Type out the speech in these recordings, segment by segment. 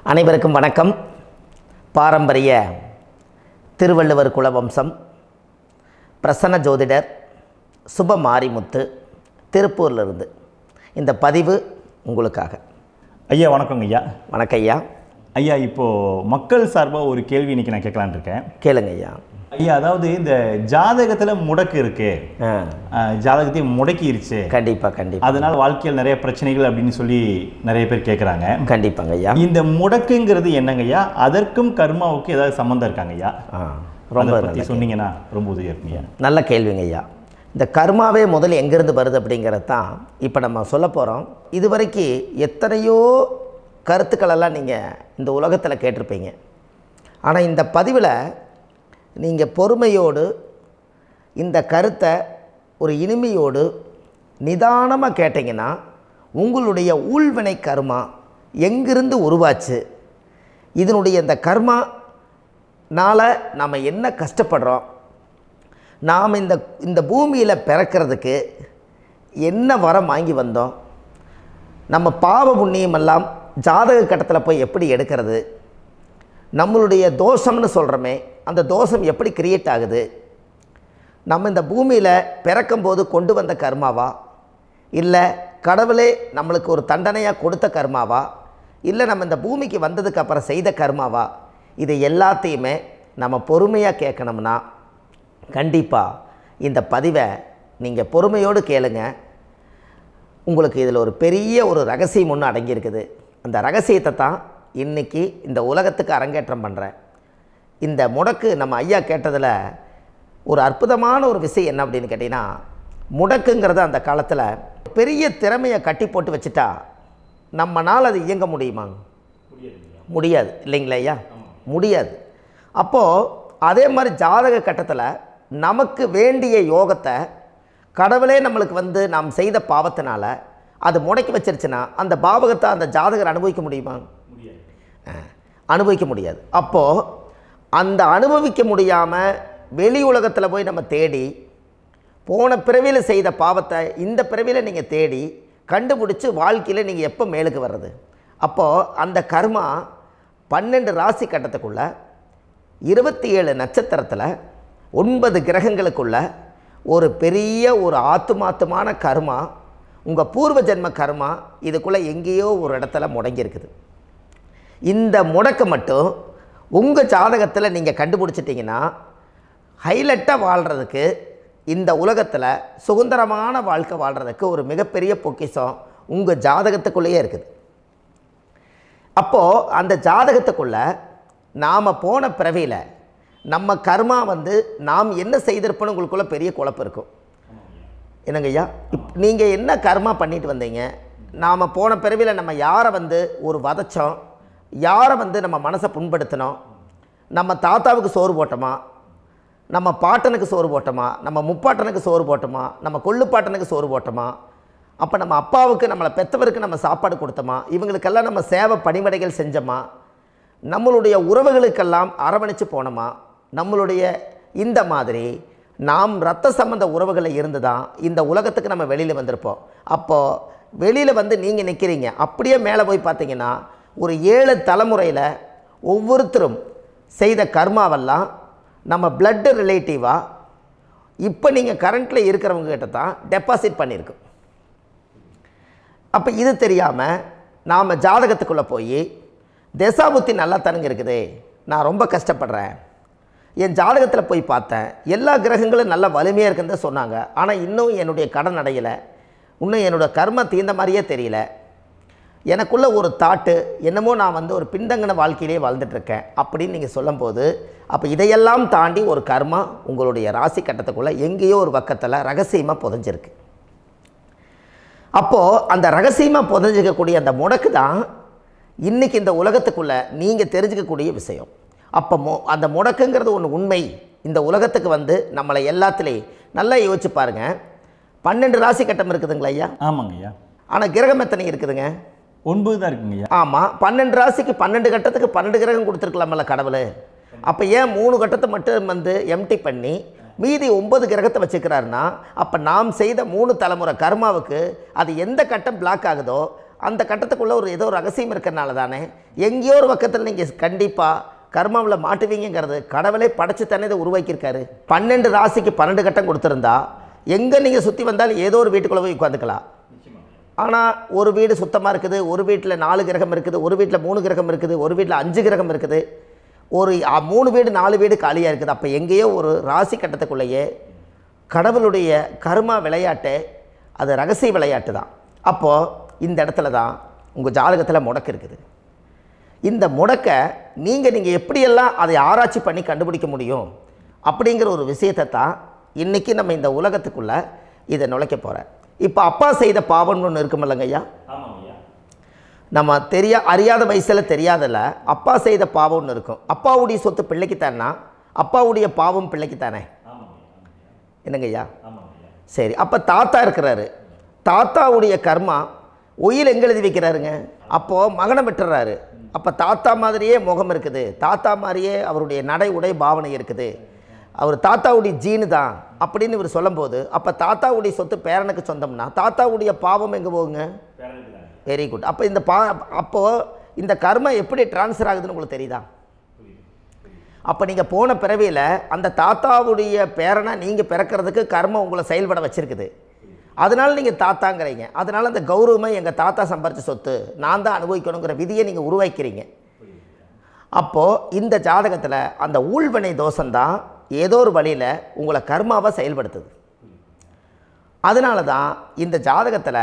அனைவருக்கும் வணக்கம் பாரம்பரிய திருவள்ளுவர் குலவம்சம் பிரசன்ன ஜோதிடர் சுப மாரிமுத்து திருப்பூர்லேருந்து இந்த பதிவு உங்களுக்காக ஐயா வணக்கங்க ஐயா வணக்கம் ஐயா ஐயா இப்போது மக்கள் சார்பாக ஒரு கேள்வி இன்னைக்கு நான் கேட்கலான்னு இருக்கேன் கேளுங்க ஐயா ஐயா அதாவது இந்த ஜாதகத்தில் முடக்கு இருக்கு ஆ அஹ், ஜாதகத்தையும் முடக்கிருச்சு கண்டிப்பாக கண்டிப்பாக அதனால் வாழ்க்கையில் நிறைய பிரச்சனைகள் அப்படின்னு சொல்லி நிறைய பேர் கேட்குறாங்க கண்டிப்பாங்க ஐயா இந்த முடக்குங்கிறது என்னங்க ஐயா அதற்கும் கர்மாவுக்கும் ஏதாவது சம்மந்தம் இருக்காங்க ஐயா ஆ அதை ரொம்ப பற்றி சொன்னீங்கன்னா ரொம்ப உதவியாக இருக்குங்க ஐயா நல்ல கேள்விங்க ஐயா இந்த கர்மாவே முதல்ல எங்கேருந்து வருது அப்படிங்கிறது தான் இப்போ நம்ம சொல்ல போகிறோம் இது வரைக்கும் எத்தனையோ கருத்துக்களெல்லாம் நீங்கள் இந்த உலகத்தில் கேட்டிருப்பீங்க ஆனால் இந்த பதிவில் நீங்கள் பொறுமையோடு இந்த கருத்தை ஒரு இனிமையோடு நிதானமாக கேட்டிங்கன்னா உங்களுடைய ஊழ்வினை கர்மா எங்கிருந்து உருவாச்சு இதனுடைய இந்த கர்மா னால நாம் என்ன கஷ்டப்படுறோம் நாம் இந்த இந்த பூமியில் பிறக்கிறதுக்கு என்ன வரம் வாங்கி வந்தோம் நம்ம பாவ புண்ணியமெல்லாம் ஜாதக கட்டத்தில் போய் எப்படி எடுக்கிறது நம்மளுடைய தோஷம்னு சொல்கிறோமே அந்த தோஷம் எப்படி கிரியேட் ஆகுது நம்ம இந்த பூமியில் பிறக்கும்போது கொண்டு வந்த கர்மாவா இல்லை கடவுளே நம்மளுக்கு ஒரு தண்டனையாக கொடுத்த கர்மாவா இல்லை நம்ம இந்த பூமிக்கு வந்ததுக்கு அப்புறம் செய்த கர்மாவா இது எல்லாத்தையுமே நம்ம பொறுமையாக கேட்கணும்னா கண்டிப்பாக இந்த பதிவை நீங்கள் பொறுமையோடு கேளுங்க உங்களுக்கு இதில் ஒரு பெரிய ஒரு ரகசியம் ஒன்று அடங்கியிருக்குது அந்த ரகசியத்தை தான் இன்றைக்கி இந்த உலகத்துக்கு அரங்கேற்றம் பண்ணுறேன் இந்த முடக்கு நம்ம ஐயா கேட்டதில் ஒரு அற்புதமான ஒரு விஷயம் என்ன அப்படின்னு கேட்டிங்கன்னா முடக்குங்கிறது அந்த காலத்தில் பெரிய திறமையை கட்டி போட்டு வச்சுட்டா நம்மனால் அது இயங்க முடியுமா முடியாது இல்லைங்களா ஐயா முடியாது அப்போது அதே மாதிரி ஜாதக கட்டத்தில் நமக்கு வேண்டிய யோகத்தை கடவுளே நம்மளுக்கு வந்து நாம் செய்த பாவத்தினால அது முடக்கி வச்சிருச்சுன்னா அந்த பாவகத்தை அந்த ஜாதகர் அனுபவிக்க முடியுமா ஆ, அனுபவிக்க முடியாது அப்போது அந்த அனுபவிக்க முடியாமல் வெளி உலகத்தில் போய் நம்ம தேடி போன பிறவியில் செய்த பாவத்தை இந்த பிறவியில் நீங்கள் தேடி கண்டுபிடிச்சி வாழ்க்கையில் நீங்கள் எப்போ மேலுக்கு வர்றது அப்போது அந்த கர்மா பன்னெண்டு ராசி கட்டத்துக்குள்ள இருபத்தி ஏழு நட்சத்திரத்தில் ஒன்பது கிரகங்களுக்குள்ள ஒரு பெரிய ஒரு ஆத்துமாத்துமான கர்மா உங்கள் பூர்வ ஜென்ம கர்மா இதுக்குள்ளே எங்கேயோ ஒரு இடத்துல முடங்கியிருக்குது இந்த முடக்கு மட்டும் உங்கள் ஜாதகத்தில் நீங்கள் கண்டுபிடிச்சிட்டிங்கன்னா ஹைலைட்டாக வாழ்கிறதுக்கு இந்த உலகத்தில் சுதந்திரமான வாழ்க்கை வாழ்கிறதுக்கு ஒரு மிகப்பெரிய பொக்கிஷம் உங்கள் ஜாதகத்துக்குள்ளேயே இருக்குது அப்போது அந்த ஜாதகத்துக்குள்ளே நாம் போன பிறவியில் நம்ம கர்மா வந்து நாம் என்ன செய்திருப்போன்னு உங்களுக்குள்ள பெரிய குழப்பம் இருக்கும் என்னங்க ஐயா இப் நீங்கள் என்ன கர்மா பண்ணிட்டு வந்தீங்க நாம் போன பிறவியில் நம்ம யாரை வந்து ஒரு வதச்சோம் யாரை வந்து நம்ம மனசை புண்படுத்தினோம் நம்ம தாத்தாவுக்கு சோறு போட்டோமா நம்ம பாட்டனுக்கு சோறு போட்டோமா நம்ம முப்பாட்டனுக்கு சோறு போட்டோமா நம்ம கொள்ளுப்பாட்டனுக்கு சோறு போட்டோமா அப்போ நம்ம அப்பாவுக்கு நம்மளை பெத்தவருக்கு நம்ம சாப்பாடு கொடுத்தோமா இவங்களுக்கெல்லாம் நம்ம சேவை பணிமடைகள் செஞ்சோமா நம்மளுடைய உறவுகளுக்கெல்லாம் அரவணைச்சு போனோமா நம்மளுடைய இந்த மாதிரி நாம் ரத்த சம்பந்த உறவுகளில் இருந்து தான் இந்த உலகத்துக்கு நம்ம வெளியில் வந்திருப்போம் அப்போது வெளியில் வந்து நீங்கள் நிற்கிறீங்க அப்படியே மேலே போய் பார்த்தீங்கன்னா ஒரு ஏழு தலைமுறையில் ஒவ்வொருத்தரும் செய்த கர்மாவெல்லாம் நம்ம பிளட்டு ரிலேட்டிவாக இப்போ நீங்கள் கரண்ட்டில் இருக்கிறவங்க கிட்ட தான் டெபாசிட் பண்ணியிருக்கு அப்போ இது தெரியாமல் நாம் ஜாதகத்துக்குள்ளே போய் தசாபுத்தி நல்லா தனுங்க இருக்குது நான் ரொம்ப கஷ்டப்படுறேன் என் ஜாதகத்தில் போய் பார்த்தேன் எல்லா கிரகங்களும் நல்ல வலிமையாக இருக்குன்னு தான் சொன்னாங்க ஆனால் இன்னும் என்னுடைய கடன் அடையலை இன்னும் என்னோடய கர்ம தீர்ந்த மாதிரியே தெரியல எனக்குள்ள ஒரு தாட்டு என்னமோ நான் வந்து ஒரு பின்தங்கின வாழ்க்கையிலே வாழ்ந்துட்டுருக்கேன் அப்படின்னு நீங்கள் சொல்லும்போது அப்போ இதையெல்லாம் தாண்டி ஒரு கர்மா உங்களுடைய ராசி கட்டத்துக்குள்ளே எங்கேயோ ஒரு பக்கத்தில் ரகசியமாக புதைஞ்சிருக்கு அப்போது அந்த ரகசியமாக புதைஞ்சிக்கக்கூடிய அந்த முடக்கு தான் இன்றைக்கி இந்த உலகத்துக்குள்ளே நீங்கள் தெரிஞ்சுக்கக்கூடிய விஷயம் அப்போ மொ அந்த முடக்குங்கிறது ஒன்று உண்மை இந்த உலகத்துக்கு வந்து நம்மளை எல்லாத்துலேயும் நல்லா யோசிச்சு பாருங்கள் பன்னெண்டு ராசி கட்டம் இருக்குதுங்களா ஐயா ஆமாங்க ஐயா ஆனால் கிரகம் எத்தனை இருக்குதுங்க ஒன்பது தான் இருக்குங்க ஐயா ஆமாம் பன்னெண்டு ராசிக்கு பன்னெண்டு கட்டத்துக்கு பன்னெண்டு கிரகம் கொடுத்துருக்கலாமல்ல கடவுள் அப்போ ஏன் மூணு கட்டத்தை மட்டும் வந்து எம்டி பண்ணி மீதி ஒன்பது கிரகத்தை வச்சுக்கிறாருன்னா அப்போ நாம் செய்த மூணு தலைமுறை கர்மாவுக்கு அது எந்த கட்டம் பிளாக் ஆகுதோ அந்த கட்டத்துக்குள்ளே ஒரு ஏதோ ஒரு ரகசியம் இருக்கிறனால தானே எங்கேயோ ஒரு பக்கத்தில் நீங்கள் கண்டிப்பாக கர்மாவில் மாட்டுவீங்கிறது கடவுளே படைச்சு தானே இதை உருவாக்கியிருக்காரு பன்னெண்டு ராசிக்கு பன்னெண்டு கட்டம் கொடுத்துருந்தா எங்கே நீங்கள் சுற்றி வந்தாலும் ஏதோ ஒரு வீட்டுக்குள்ளே போய் உட்காந்துக்கலாம் ஆனால் ஒரு வீடு சுத்தமாக இருக்குது ஒரு வீட்டில் நாலு கிரகம் இருக்குது ஒரு வீட்டில் மூணு கிரகம் இருக்குது ஒரு வீட்டில் அஞ்சு கிரகம் இருக்குது ஒரு அ, மூணு வீடு நாலு வீடு காலியாக இருக்குது அப்போ எங்கேயோ ஒரு ராசி கட்டத்துக்குள்ளேயே கடவுளுடைய கர்மா விளையாட்டு அது ரகசிய விளையாட்டு தான் அப்போது இந்த இடத்துல தான் உங்கள் ஜாதகத்தில் முடக்கு இருக்குது இந்த முடக்க நீங்கள் நீங்கள் எப்படியெல்லாம் அதை ஆராய்ச்சி பண்ணி கண்டுபிடிக்க முடியும் அப்படிங்கிற ஒரு விஷயத்தை தான் இன்றைக்கி நம்ம இந்த உலகத்துக்குள்ளே இதை நுழைக்க போகிறேன் இப்போ அப்பா செய்த பாவம்னு ஒன்று இருக்குமில்லங்க ஐயா ஆமாம் ஐயா நம்ம தெரியா அறியாத வயசில் தெரியாதல அப்பா செய்த பாவம் ஒன்று இருக்கும் அப்பாவுடைய சொத்து பிள்ளைக்குத்தானா அப்பாவுடைய பாவம் பிள்ளைக்குத்தானே ஆமாம் என்னங்க ஐயா ஆமாம் ஐயா சரி அப்போ தாத்தா இருக்கிறாரு தாத்தாவுடைய கர்மா உயில் எங்கே எழுதி வைக்கிறாருங்க அப்போது மகனை விட்டுறாரு அப்போ தாத்தா மாதிரியே முகம் இருக்குது தாத்தா மாதிரியே அவருடைய நடை உடை பாவனை இருக்குது அவர் தாத்தாவுடைய ஜீனு தான் அப்படின்னு இவர் சொல்லும்போது அப்போ தாத்தாவுடைய சொத்து பேரனுக்கு சொந்தம்னா தாத்தாவுடைய பாவம் எங்கே போகுங்க பேரனுக்கு தாங்க வெரி குட் அப்போ இந்த பா அப்போது இந்த கர்மா எப்படி ட்ரான்ஸ்ஃபர் ஆகுதுன்னு உங்களுக்கு தெரியுதா அப்போ நீங்கள் போன பிறவியில் அந்த தாத்தாவுடைய பேரனை நீங்கள் பிறக்கிறதுக்கு கர்மம் உங்களை செயல்பட வச்சிருக்குது அதனால நீங்கள் தாத்தாங்கிறீங்க அதனால அந்த கௌரவமை எங்கள் தாத்தா சம்பாரிச்ச சொத்து நான் தான் அனுபவிக்கணுங்கிற விதியை நீங்கள் உருவாக்கிறீங்க அப்போது இந்த ஜாதகத்தில் அந்த ஊழ்வினை தோஷம்தான் ஏதோ ஒரு வழியில் உங்களை கர்மாவை செயல்படுத்துது அதனால தான் இந்த ஜாதகத்தில்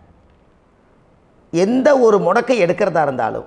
எந்த ஒரு முடக்கை எடுக்கிறதா இருந்தாலும்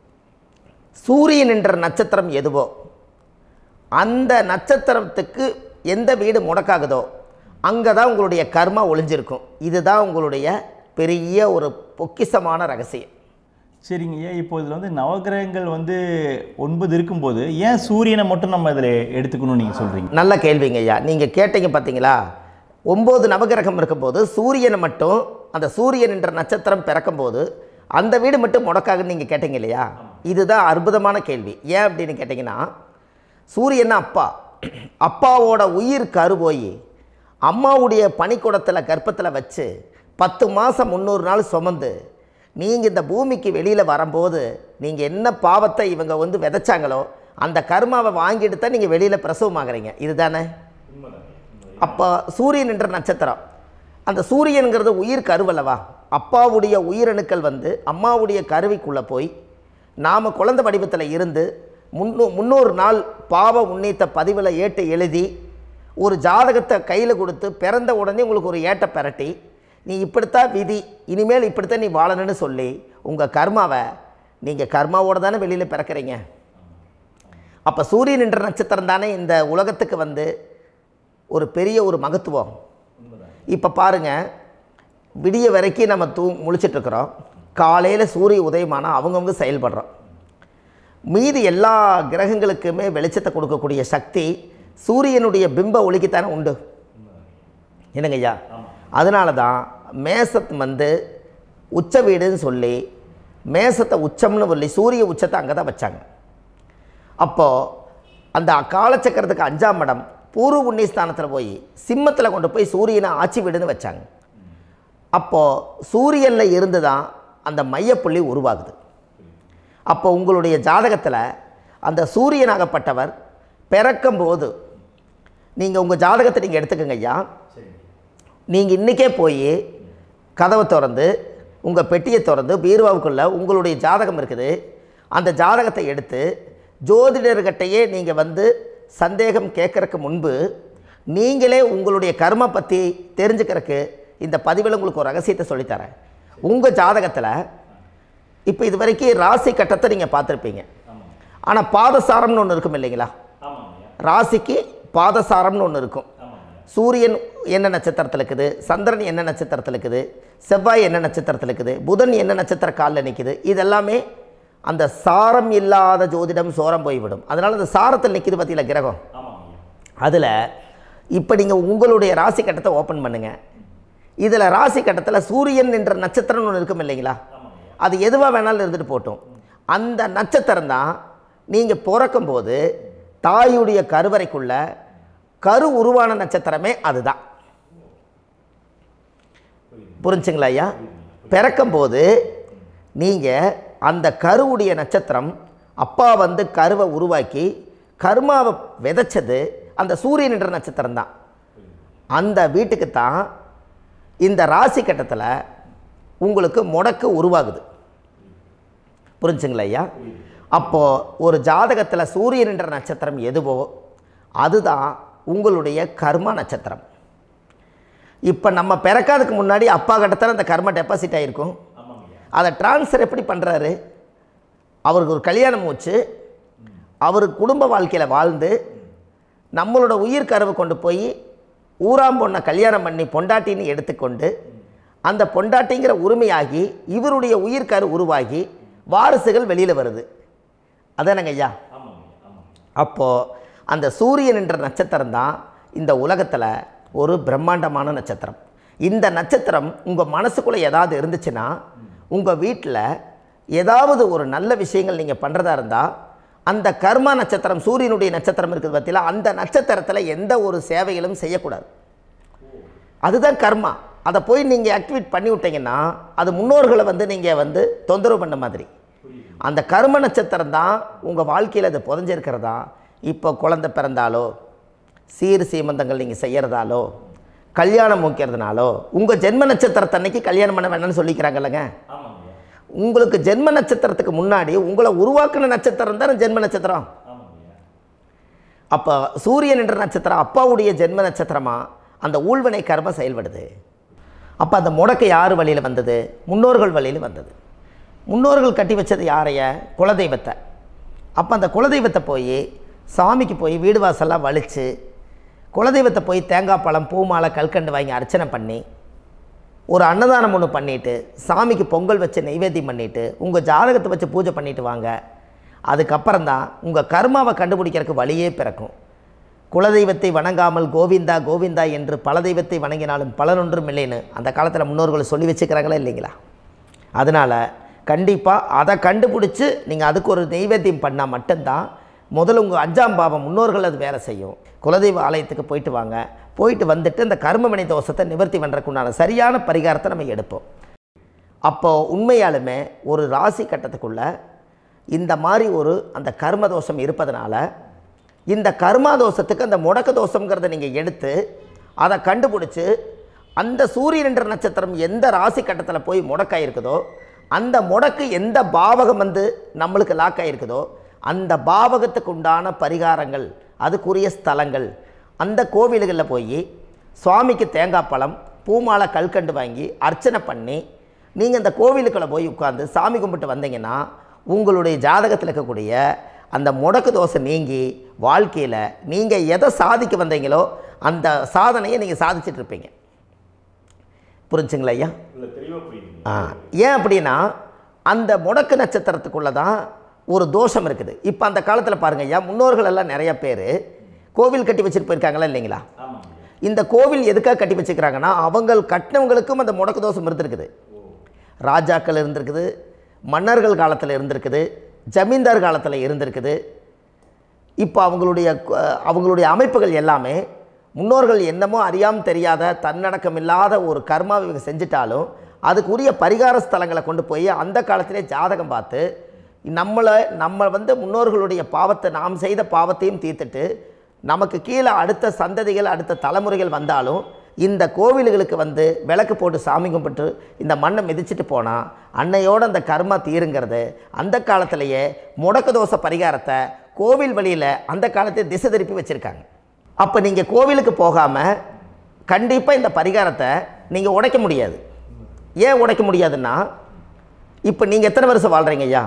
சூரியன் என்ற நட்சத்திரம் எதுவோ அந்த நட்சத்திரத்துக்கு எந்த வீடு முடக்காகுதோ அங்கே தான் உங்களுடைய கர்மா ஒளிஞ்சிருக்கும் இதுதான் உங்களுடைய பெரிய ஒரு பொக்கிஷமான ரகசியம் சரிங்க ஐயா இப்போ இதில் வந்து நவகிரகங்கள் வந்து ஒன்பது இருக்கும்போது ஏன் சூரியனை மட்டும் நம்ம இதில் எடுத்துக்கணும்னு நீங்கள் சொல்கிறீங்க நல்ல கேள்விங்க ஐயா நீங்கள் கேட்டீங்க பார்த்தீங்களா ஒம்பது நவகிரகம் இருக்கும்போது சூரியனை மட்டும் அந்த சூரியன் என்ற நட்சத்திரம் பிறக்கும்போது அந்த வீடு மட்டும் முடக்காகுன்னு நீங்கள் கேட்டீங்க இல்லையா இதுதான் அற்புதமான கேள்வி ஏன் அப்படின்னு கேட்டிங்கன்னா சூரியன் அப்பா அப்பாவோட உயிர் கரு போய் அம்மாவுடைய பனிக்கூடத்தில் கர்ப்பத்தில் வச்சு பத்து மாதம் முந்நூறு நாள் சுமந்து நீங்கள் இந்த பூமிக்கு வெளியில் வரும்போது நீங்கள் என்ன பாவத்தை இவங்க வந்து விதைச்சாங்களோ அந்த கர்மாவை வாங்கிட்டு தான் நீங்கள் வெளியில் பிரசவமாகறீங்க இதுதானே அப்போ சூரியன் என்ற நட்சத்திரம் அந்த சூரியனுங்கிறது உயிர் கருவல்லவா அப்பாவுடைய உயிரணுக்கள் வந்து அம்மாவுடைய கருவிக்குள்ளே போய் நாம் குழந்தை வடிவத்தில் இருந்து முன்னூ முந்நூறு நாள் பாவ உன்னித்த பதிவில் ஏட்டு எழுதி ஒரு ஜாதகத்தை கையில் கொடுத்து பிறந்த உடனே உங்களுக்கு ஒரு ஏட்டை பெரட்டி நீ இப்படித்தான் விதி இனிமேல் இப்படித்தான் நீ வாழணும்னு சொல்லி உங்கள் கர்மாவை நீங்கள் கர்மாவோட தானே வெளியில் பிறக்கிறீங்க அப்போ சூரியன் என்ற நட்சத்திரம் தானே இந்த உலகத்துக்கு வந்து ஒரு பெரிய ஒரு மகத்துவம் இப்போ பாருங்கள் விடிய வரைக்கும் நம்ம தூ முழிச்சிட்ருக்குறோம் காலையில் சூரிய உதயமானால் அவங்கவுங்க செயல்படுறோம் மீதி எல்லா கிரகங்களுக்குமே வெளிச்சத்தை கொடுக்கக்கூடிய சக்தி சூரியனுடைய பிம்ப ஒளிக்குத்தானே உண்டு என்னங்க ஐயா அதனால தான் மேசத்து வந்து உச்ச வீடுன்னு சொல்லி மேசத்தை உச்சம்னு சொல்லி சூரிய உச்சத்தை அங்கே தான் வச்சாங்க அப்போது அந்த காலச்சக்கரத்துக்கு அஞ்சாம் இடம் பூர்வ புண்ணியஸ்தானத்தில் போய் சிம்மத்தில் கொண்டு போய் சூரியனை ஆட்சி வீடுன்னு வச்சாங்க அப்போது சூரியனில் இருந்து தான் அந்த மையப்புள்ளி உருவாகுது அப்போ உங்களுடைய ஜாதகத்தில் அந்த சூரியனாகப்பட்டவர் பிறக்கும்போது நீங்கள் உங்கள் ஜாதகத்தை நீங்கள் எடுத்துக்கங்க ஐயா நீங்கள் இன்றைக்கே போய் கதவை திறந்து உங்கள் பெட்டியை திறந்து பீர்வாவுக்குள்ளே உங்களுடைய ஜாதகம் இருக்குது அந்த ஜாதகத்தை எடுத்து ஜோதிடர்கிட்டையே நீங்கள் வந்து சந்தேகம் கேட்கறக்கு முன்பு நீங்களே உங்களுடைய கர்ம பற்றி தெரிஞ்சுக்கிறதுக்கு இந்த பதிவில் உங்களுக்கு ஒரு ரகசியத்தை சொல்லித்தரேன் உங்கள் ஜாதகத்தில் இப்போ இது வரைக்கும் ராசி கட்டத்தை நீங்கள் பார்த்துருப்பீங்க ஆனால் பாதசாரம்னு ஒன்று இருக்கும் இல்லைங்களா ஆமாம் ஐயா ராசிக்கு பாதசாரம்னு ஒன்று இருக்கும் ஆமாம் ஐயா சூரியன் என்ன நட்சத்திரத்தில் இருக்குது சந்திரன் என்ன நட்சத்திரத்தில் இருக்குது செவ்வாய் என்ன நட்சத்திரத்தில் இருக்குது புதன் என்ன நட்சத்திர காலில் நிற்குது இதெல்லாமே அந்த சாரம் இல்லாத ஜோதிடம் சோரம் போய்விடும் அதனால் அந்த சாரத்தில் நிற்கிது பார்த்தீங்களா கிரகம் ஆமாம் ஐயா அதில் இப்போ நீங்கள் உங்களுடைய ராசி கட்டத்தை ஓப்பன் பண்ணுங்கள் இதில் ராசி கட்டத்தில் சூரியன் என்ற நட்சத்திரம்னு ஒன்று இருக்கும் இல்லைங்களா அது எதுவாக வேணாலும் இருந்துட்டு போட்டும் அந்த நட்சத்திரம் தான் நீங்கள் பிறக்கும்போது தாயுடைய கருவறைக்குள்ள கரு உருவான நட்சத்திரமே அதுதான் புரிஞ்சுங்களா ஐயா பிறக்கும்போது நீங்கள் அந்த கருவுடைய நட்சத்திரம் அப்பா வந்து கருவை உருவாக்கி கர்மாவை விதைச்சது அந்த சூரியன் என்ற நட்சத்திரம் தான் அந்த வீட்டுக்கு தான் இந்த ராசி கட்டத்தில் உங்களுக்கு முடக்கு உருவாகுது புரிஞ்சுங்களா ஐயா அப்போது ஒரு ஜாதகத்தில் சூரியன் என்ற நட்சத்திரம் எதுவோ அதுதான் உங்களுடைய கர்ம நட்சத்திரம் இப்போ நம்ம பிறக்காதுக்கு முன்னாடி அப்பா கட்டத்தில் அந்த கர்ம டெபாசிட் ஆகிருக்கும் அதை ட்ரான்ஸ்ஃபர் எப்படி பண்ணுறாரு அவருக்கு ஒரு கல்யாணம் வச்சு அவர் குடும்ப வாழ்க்கையில் வாழ்ந்து நம்மளோட உயிர் கருவை கொண்டு போய் ஊராம் பொண்ணை கல்யாணம் பண்ணி பொண்டாட்டின்னு எடுத்துக்கொண்டு அந்த பொண்டாட்டிங்கிற உரிமையாகி இவருடைய உயிர் கரு உருவாகி வாரிசுகள் வெளியில் வருது அதானங்க ஐயா அப்போது அந்த சூரியன் என்ற நட்சத்திரம் தான் இந்த உலகத்தில் ஒரு பிரம்மாண்டமான நட்சத்திரம் இந்த நட்சத்திரம் உங்கள் மனசுக்குள்ளே ஏதாவது இருந்துச்சுன்னா உங்கள் வீட்டில் ஏதாவது ஒரு நல்ல விஷயங்கள் நீங்கள் பண்ணுறதா இருந்தால் அந்த கர்மா நட்சத்திரம் சூரியனுடைய நட்சத்திரம் இருக்குது பார்த்தீங்களா அந்த நட்சத்திரத்தில் எந்த ஒரு சேவைகளும் செய்யக்கூடாது அதுதான் கர்மா அதை போய் நீங்கள் ஆக்டிவேட் பண்ணி விட்டீங்கன்னா அது முன்னோர்களை வந்து நீங்கள் வந்து தொந்தரவு பண்ண மாதிரி அந்த கர்ம நட்சத்திரம் தான் உங்கள் வாழ்க்கையில் அது புதஞ்சிருக்கிறதா இப்போ குழந்தை பிறந்தாலோ சீர் சீமந்தங்கள் நீங்கள் செய்கிறதாலோ கல்யாணம் முக்கிறதுனாலோ உங்கள் ஜென்ம நட்சத்திரத்தன்னைக்கு கல்யாணம் பண்ண வேணாம்னு சொல்லிக்கிறாங்கல்லங்க உங்களுக்கு ஜென்ம நட்சத்திரத்துக்கு முன்னாடி உங்களை உருவாக்குன நட்சத்திரம் தானே ஜென்ம நட்சத்திரம் அப்போ சூரியன் என்ற நட்சத்திரம் அப்பாவுடைய ஜென்ம நட்சத்திரமா அந்த ஊழ்வினை கர்மம் செயல்படுது அப்போ அந்த முடக்கு யார் வழியில் வந்தது முன்னோர்கள் வழியில் வந்தது முன்னோர்கள் கட்டி வச்சது யாரைய குலதெய்வத்தை அப்போ அந்த குலதெய்வத்தை போய் சாமிக்கு போய் வீடு வாசல்லாம் வலிச்சு குலதெய்வத்தை போய் தேங்காய் பழம் பூ மாலை கல்கண்டு வாங்கி அர்ச்சனை பண்ணி ஒரு அன்னதானம் ஒன்று பண்ணிவிட்டு சாமிக்கு பொங்கல் வச்சு நைவேத்தியம் பண்ணிவிட்டு உங்கள் ஜாதகத்தை வச்சு பூஜை பண்ணிட்டு வாங்க அதுக்கப்புறம் தான் உங்கள் கர்மாவை கண்டுபிடிக்கிறதுக்கு வழியே பிறக்கும் குலதெய்வத்தை வணங்காமல் கோவிந்தா கோவிந்தா என்று பல தெய்வத்தை வணங்கினாலும் பலனொன்றும் இல்லைன்னு அந்த காலத்தில் முன்னோர்கள் சொல்லி வச்சுக்கிறாங்களா இல்லைங்களா அதனால் கண்டிப்பாக அதை கண்டுபிடிச்சி நீங்கள் அதுக்கு ஒரு நெய்வேத்தியம் பண்ணால் மட்டும்தான் முதல்ல உங்கள் அஞ்சாம் பாவம் முன்னோர்கள் அது வேலை செய்யும் குலதெய்வ ஆலயத்துக்கு போயிட்டு வாங்க போயிட்டு வந்துட்டு இந்த கர்மவினை தோஷத்தை நிவர்த்தி பண்ணுறதுக்குண்டான சரியான பரிகாரத்தை நம்ம எடுப்போம் அப்போது உண்மையாலுமே ஒரு ராசி கட்டத்துக்குள்ள இந்த மாதிரி ஒரு அந்த கர்ம தோஷம் இருப்பதனால இந்த கர்மா தோஷத்துக்கு அந்த முடக்க தோஷங்கிறத நீங்கள் எடுத்து அதை கண்டுபிடிச்சி அந்த சூரியன் என்ற நட்சத்திரம் எந்த ராசி கட்டத்தில் போய் முடக்காயிருக்குதோ அந்த முடக்கு எந்த பாவகம் வந்து நம்மளுக்கு லாக் ஆகிருக்குதோ அந்த பாவகத்துக்கு உண்டான பரிகாரங்கள் அதுக்குரிய ஸ்தலங்கள் அந்த கோவில்களில் போய் சுவாமிக்கு தேங்காய் பழம் பூமாலை கல்கண்டு வாங்கி அர்ச்சனை பண்ணி நீங்கள் அந்த கோவிலுக்குள்ளே போய் உட்காந்து சாமி கும்பிட்டு வந்தீங்கன்னா உங்களுடைய ஜாதகத்தில் இருக்கக்கூடிய அந்த முடக்கு தோசை நீங்கி வாழ்க்கையில் நீங்கள் எதை சாதிக்க வந்தீங்களோ அந்த சாதனையை நீங்கள் சாதிச்சிட்டு இருப்பீங்க புரிஞ்சுங்களா ஐயா ஆ ஏன் அப்படின்னா அந்த முடக்கு நட்சத்திரத்துக்குள்ளே தான் ஒரு தோஷம் இருக்குது இப்போ அந்த காலத்தில் பாருங்க ஐயா முன்னோர்கள் எல்லாம் நிறைய பேர் கோவில் கட்டி வச்சுட்டு போயிருக்காங்களா இல்லைங்களா இந்த கோவில் எதுக்காக கட்டி வச்சுக்கிறாங்கன்னா அவங்க கட்டினவங்களுக்கும் அந்த முடக்கு தோஷம் இருந்திருக்குது ராஜாக்கள் இருந்திருக்குது மன்னர்கள் காலத்தில் இருந்திருக்குது ஜமீன்தார் காலத்தில் இருந்திருக்குது இப்போ அவங்களுடைய அஹ், அவங்களுடைய அமைப்புகள் எல்லாமே முன்னோர்கள் என்னமோ அறியாமல் தெரியாத தன்னடக்கம் இல்லாத ஒரு கர்மாவை இவங்க செஞ்சிட்டாலும் அதுக்குரிய பரிகார ஸ்தலங்களை கொண்டு போய் அந்த காலத்திலே ஜாதகம் பார்த்து நம்மளை நம்ம வந்து முன்னோர்களுடைய பாவத்தை நாம் செய்த பாவத்தையும் தீர்த்துட்டு நமக்கு கீழே அடுத்த சந்ததிகள் அடுத்த தலைமுறைகள் வந்தாலும் இந்த கோவில்களுக்கு வந்து விளக்கு போட்டு சாமி கும்பிட்டு இந்த மண்ணை மிதிச்சிட்டு போனால் அன்னையோட அந்த கர்மா தீருங்கிறது அந்த காலத்திலேயே முடக்க தோசை பரிகாரத்தை கோவில் வழியில் அந்த காலத்தை திசை திருப்பி வச்சுருக்காங்க அப்போ நீங்கள் கோவிலுக்கு போகாமல் கண்டிப்பாக இந்த பரிகாரத்தை நீங்கள் உடைக்க முடியாது ஏன் உடைக்க முடியாதுன்னா இப்போ நீங்கள் எத்தனை வருஷம் வாழ்கிறீங்க ஐயா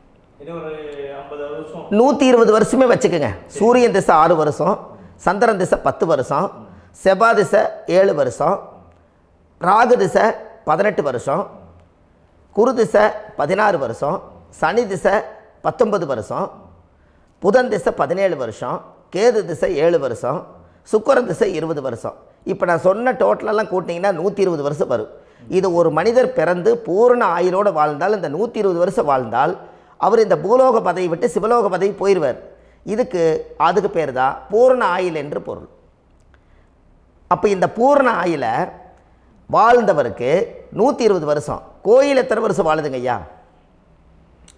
நூற்றி இருபது வருஷமே வச்சுக்கோங்க சூரியன் திசை ஆறு வருஷம் சந்திரன் திசை பத்து வருஷம் செவ்வாய் திசை ஏழு வருஷம் ராகு திசை பதினெட்டு வருஷம் குரு திசை பதினாறு வருஷம் சனி திசை பத்தொன்பது வருஷம் புதன் திசை பதினேழு வருஷம் கேது திசை ஏழு வருஷம் சுக்கிரன் திசை இருபது வருஷம் இப்போ நான் சொன்ன டோட்டலெல்லாம் கூட்டிங்கன்னா நூற்றி இருபது வருஷம் வரும் இது ஒரு மனிதர் பிறந்து பூரண ஆயுளோடு வாழ்ந்தால் இந்த நூற்றி இருபது வருஷம் வாழ்ந்தால் அவர் இந்த பூலோக பதவி விட்டு சிவலோக பதவி போயிடுவார் இதுக்கு அதுக்கு பேர் தான் பூரண ஆயுள் என்று பொருள் அப்போ இந்த பூரண ஆயில வாழ்ந்தவருக்கு நூற்றி இருபது வருஷம் கோயில் எத்தனை வருஷம் வாழுதுங்க ஐயா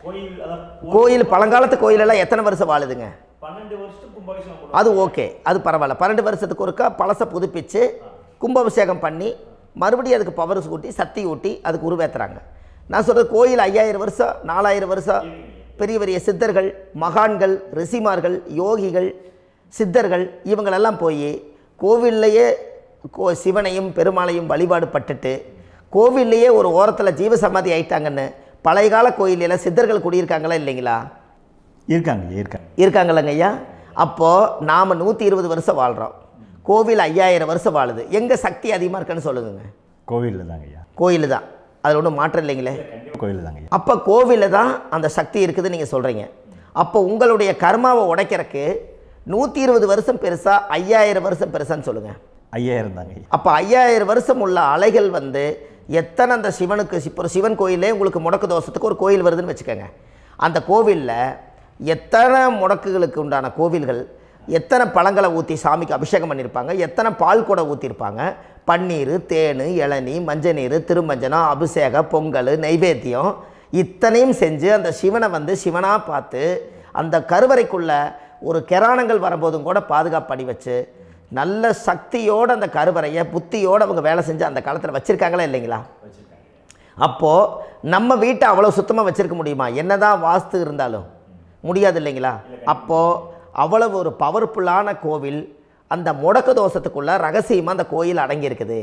கோயில் அதான் கோயில் பழங்காலத்து கோயிலெல்லாம் எத்தனை வருஷம் வாழுதுங்க பன்னெண்டு வருஷத்துக்கு கும்பாபிஷேகம் அது ஓகே அது பரவாயில்ல பன்னெண்டு வருஷத்துக்கு ஒருக்கா பழசை புதுப்பிச்சு கும்பாபிஷேகம் பண்ணி மறுபடியும் அதுக்கு பவர் ஊட்டி சக்தி ஊட்டி அதுக்கு உருவேத்துறாங்க நான் சொல்கிறது கோயில் ஐயாயிரம் வருஷம் நாலாயிரம் வருஷம் பெரிய பெரிய சித்தர்கள் மகான்கள் ரிஷிமார்கள் யோகிகள் சித்தர்கள் இவங்களெல்லாம் போய் கோவில்லையே கோ சிவனையும் பெருமாளையும் வழிபாடு பட்டுட்டு கோவில்லையே ஒரு ஓரத்தில் ஜீவசமாதி ஆயிட்டாங்கன்னு பழைய கால கோயிலில் சித்தர்கள் குடியிருக்காங்களா இல்லைங்களா இருக்காங்க ஐயா, இருக்காங்க இருக்காங்கல்லங்க ஐயா அப்போது நாம் நூற்றி இருபது வருஷம் வாழ்கிறோம் கோவில் ஐயாயிரம் வருஷம் வாழுது எங்கே சக்தி அதிகமாக இருக்குன்னு சொல்லுங்க கோவிலில் தாங்க ஐயா கோயில் தான் அதில் ஒன்றும் மாற்றம் இல்லைங்களே கோயில் தாங்க ஐயா அப்போ கோவிலில் தான் அந்த சக்தி இருக்குதுன்னு நீங்கள் சொல்கிறீங்க அப்போ உங்களுடைய கர்மாவை உடைக்கிறக்கு நூற்றி இருபது வருஷம் பெருசா ஐயாயிரம் வருஷம் பெருசான்னு சொல்லுங்கள் ஐயாயிரம் தாங்க ஐயா அப்போ ஐயாயிரம் வருஷம் உள்ள அலைகள் வந்து எத்தனை அந்த சிவனுக்கு இப்போ ஒரு சிவன் கோயிலே உங்களுக்கு முடக்கு தோஷத்துக்கு ஒரு கோயில் வருதுன்னு வச்சுக்கோங்க அந்த கோவிலில் எத்தனை முடக்குகளுக்கு உண்டான கோவில்கள் எத்தனை பழங்களை ஊற்றி சாமிக்கு அபிஷேகம் பண்ணியிருப்பாங்க எத்தனை பால் கூட ஊற்றிருப்பாங்க பன்னீர் தேன் இளநீ மஞ்சள் நீர் திருமஞ்சனம் அபிஷேகம் பொங்கல் நைவேத்தியம் இத்தனையும் செஞ்சு அந்த சிவனை வந்து சிவனாக பார்த்து அந்த கருவறைக்குள்ள ஒரு கிராணங்கள் வரும்போதும் கூட பாதுகாப்பு பண்ணி வச்சு நல்ல சக்தியோடு அந்த கருவறையை புத்தியோடு அவங்க வேலை செஞ்சு அந்த காலத்தில் வச்சுருக்காங்களா இல்லைங்களா அப்போது நம்ம வீட்டை அவ்வளோ சுத்தமாக வச்சுருக்க முடியுமா என்னதான் வாஸ்து இருந்தாலும் முடியாது இல்லைங்களா அப்போது அவ்வளவு ஒரு பவர்ஃபுல்லான கோவில் அந்த முடக்கு தோஷத்துக்குள்ள ரகசியமாக அந்த கோயில் அடங்கியிருக்குது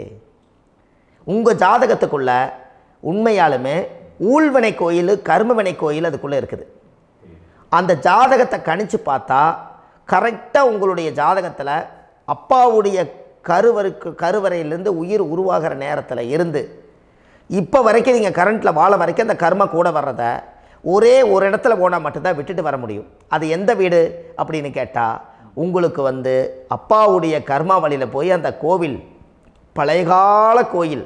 உங்கள் ஜாதகத்துக்குள்ள உண்மையாலுமே ஊழ்வினை கோயில் கர்மவினை கோயில் அதுக்குள்ளே இருக்குது அந்த ஜாதகத்தை கணிச்சு பார்த்தா கரெக்டாக உங்களுடைய ஜாதகத்தில் அப்பாவுடைய கருவருக்கு கருவறையிலேருந்து உயிர் உருவாகிற நேரத்தில் இருந்து இப்போ வரைக்கும் நீங்கள் கரண்ட்டில் வாழ வரைக்கும் அந்த கர்ம கூட வர்றத ஒரே ஒரு இடத்துல போனால் மட்டும்தான் விட்டுட்டு வர முடியும் அது எந்த வீடு அப்படின்னு கேட்டால் உங்களுக்கு வந்து அப்பாவுடைய கர்மா வழியில் போய் அந்த கோவில் பழையகால கோயில்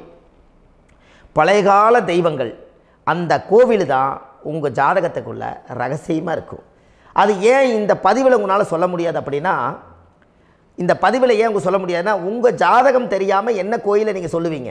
பழையகால தெய்வங்கள் அந்த கோவில் தான் உங்கள் ஜாதகத்துக்குள்ள ரகசியமாக இருக்கும் அது ஏன் இந்த பதிவில் உங்களால் சொல்ல முடியாது அப்படின்னா இந்த பதிவில் ஏன் உங்க சொல்ல முடியாதுன்னா உங்கள் ஜாதகம் தெரியாமல் என்ன கோயிலை நீங்கள் சொல்லுவீங்க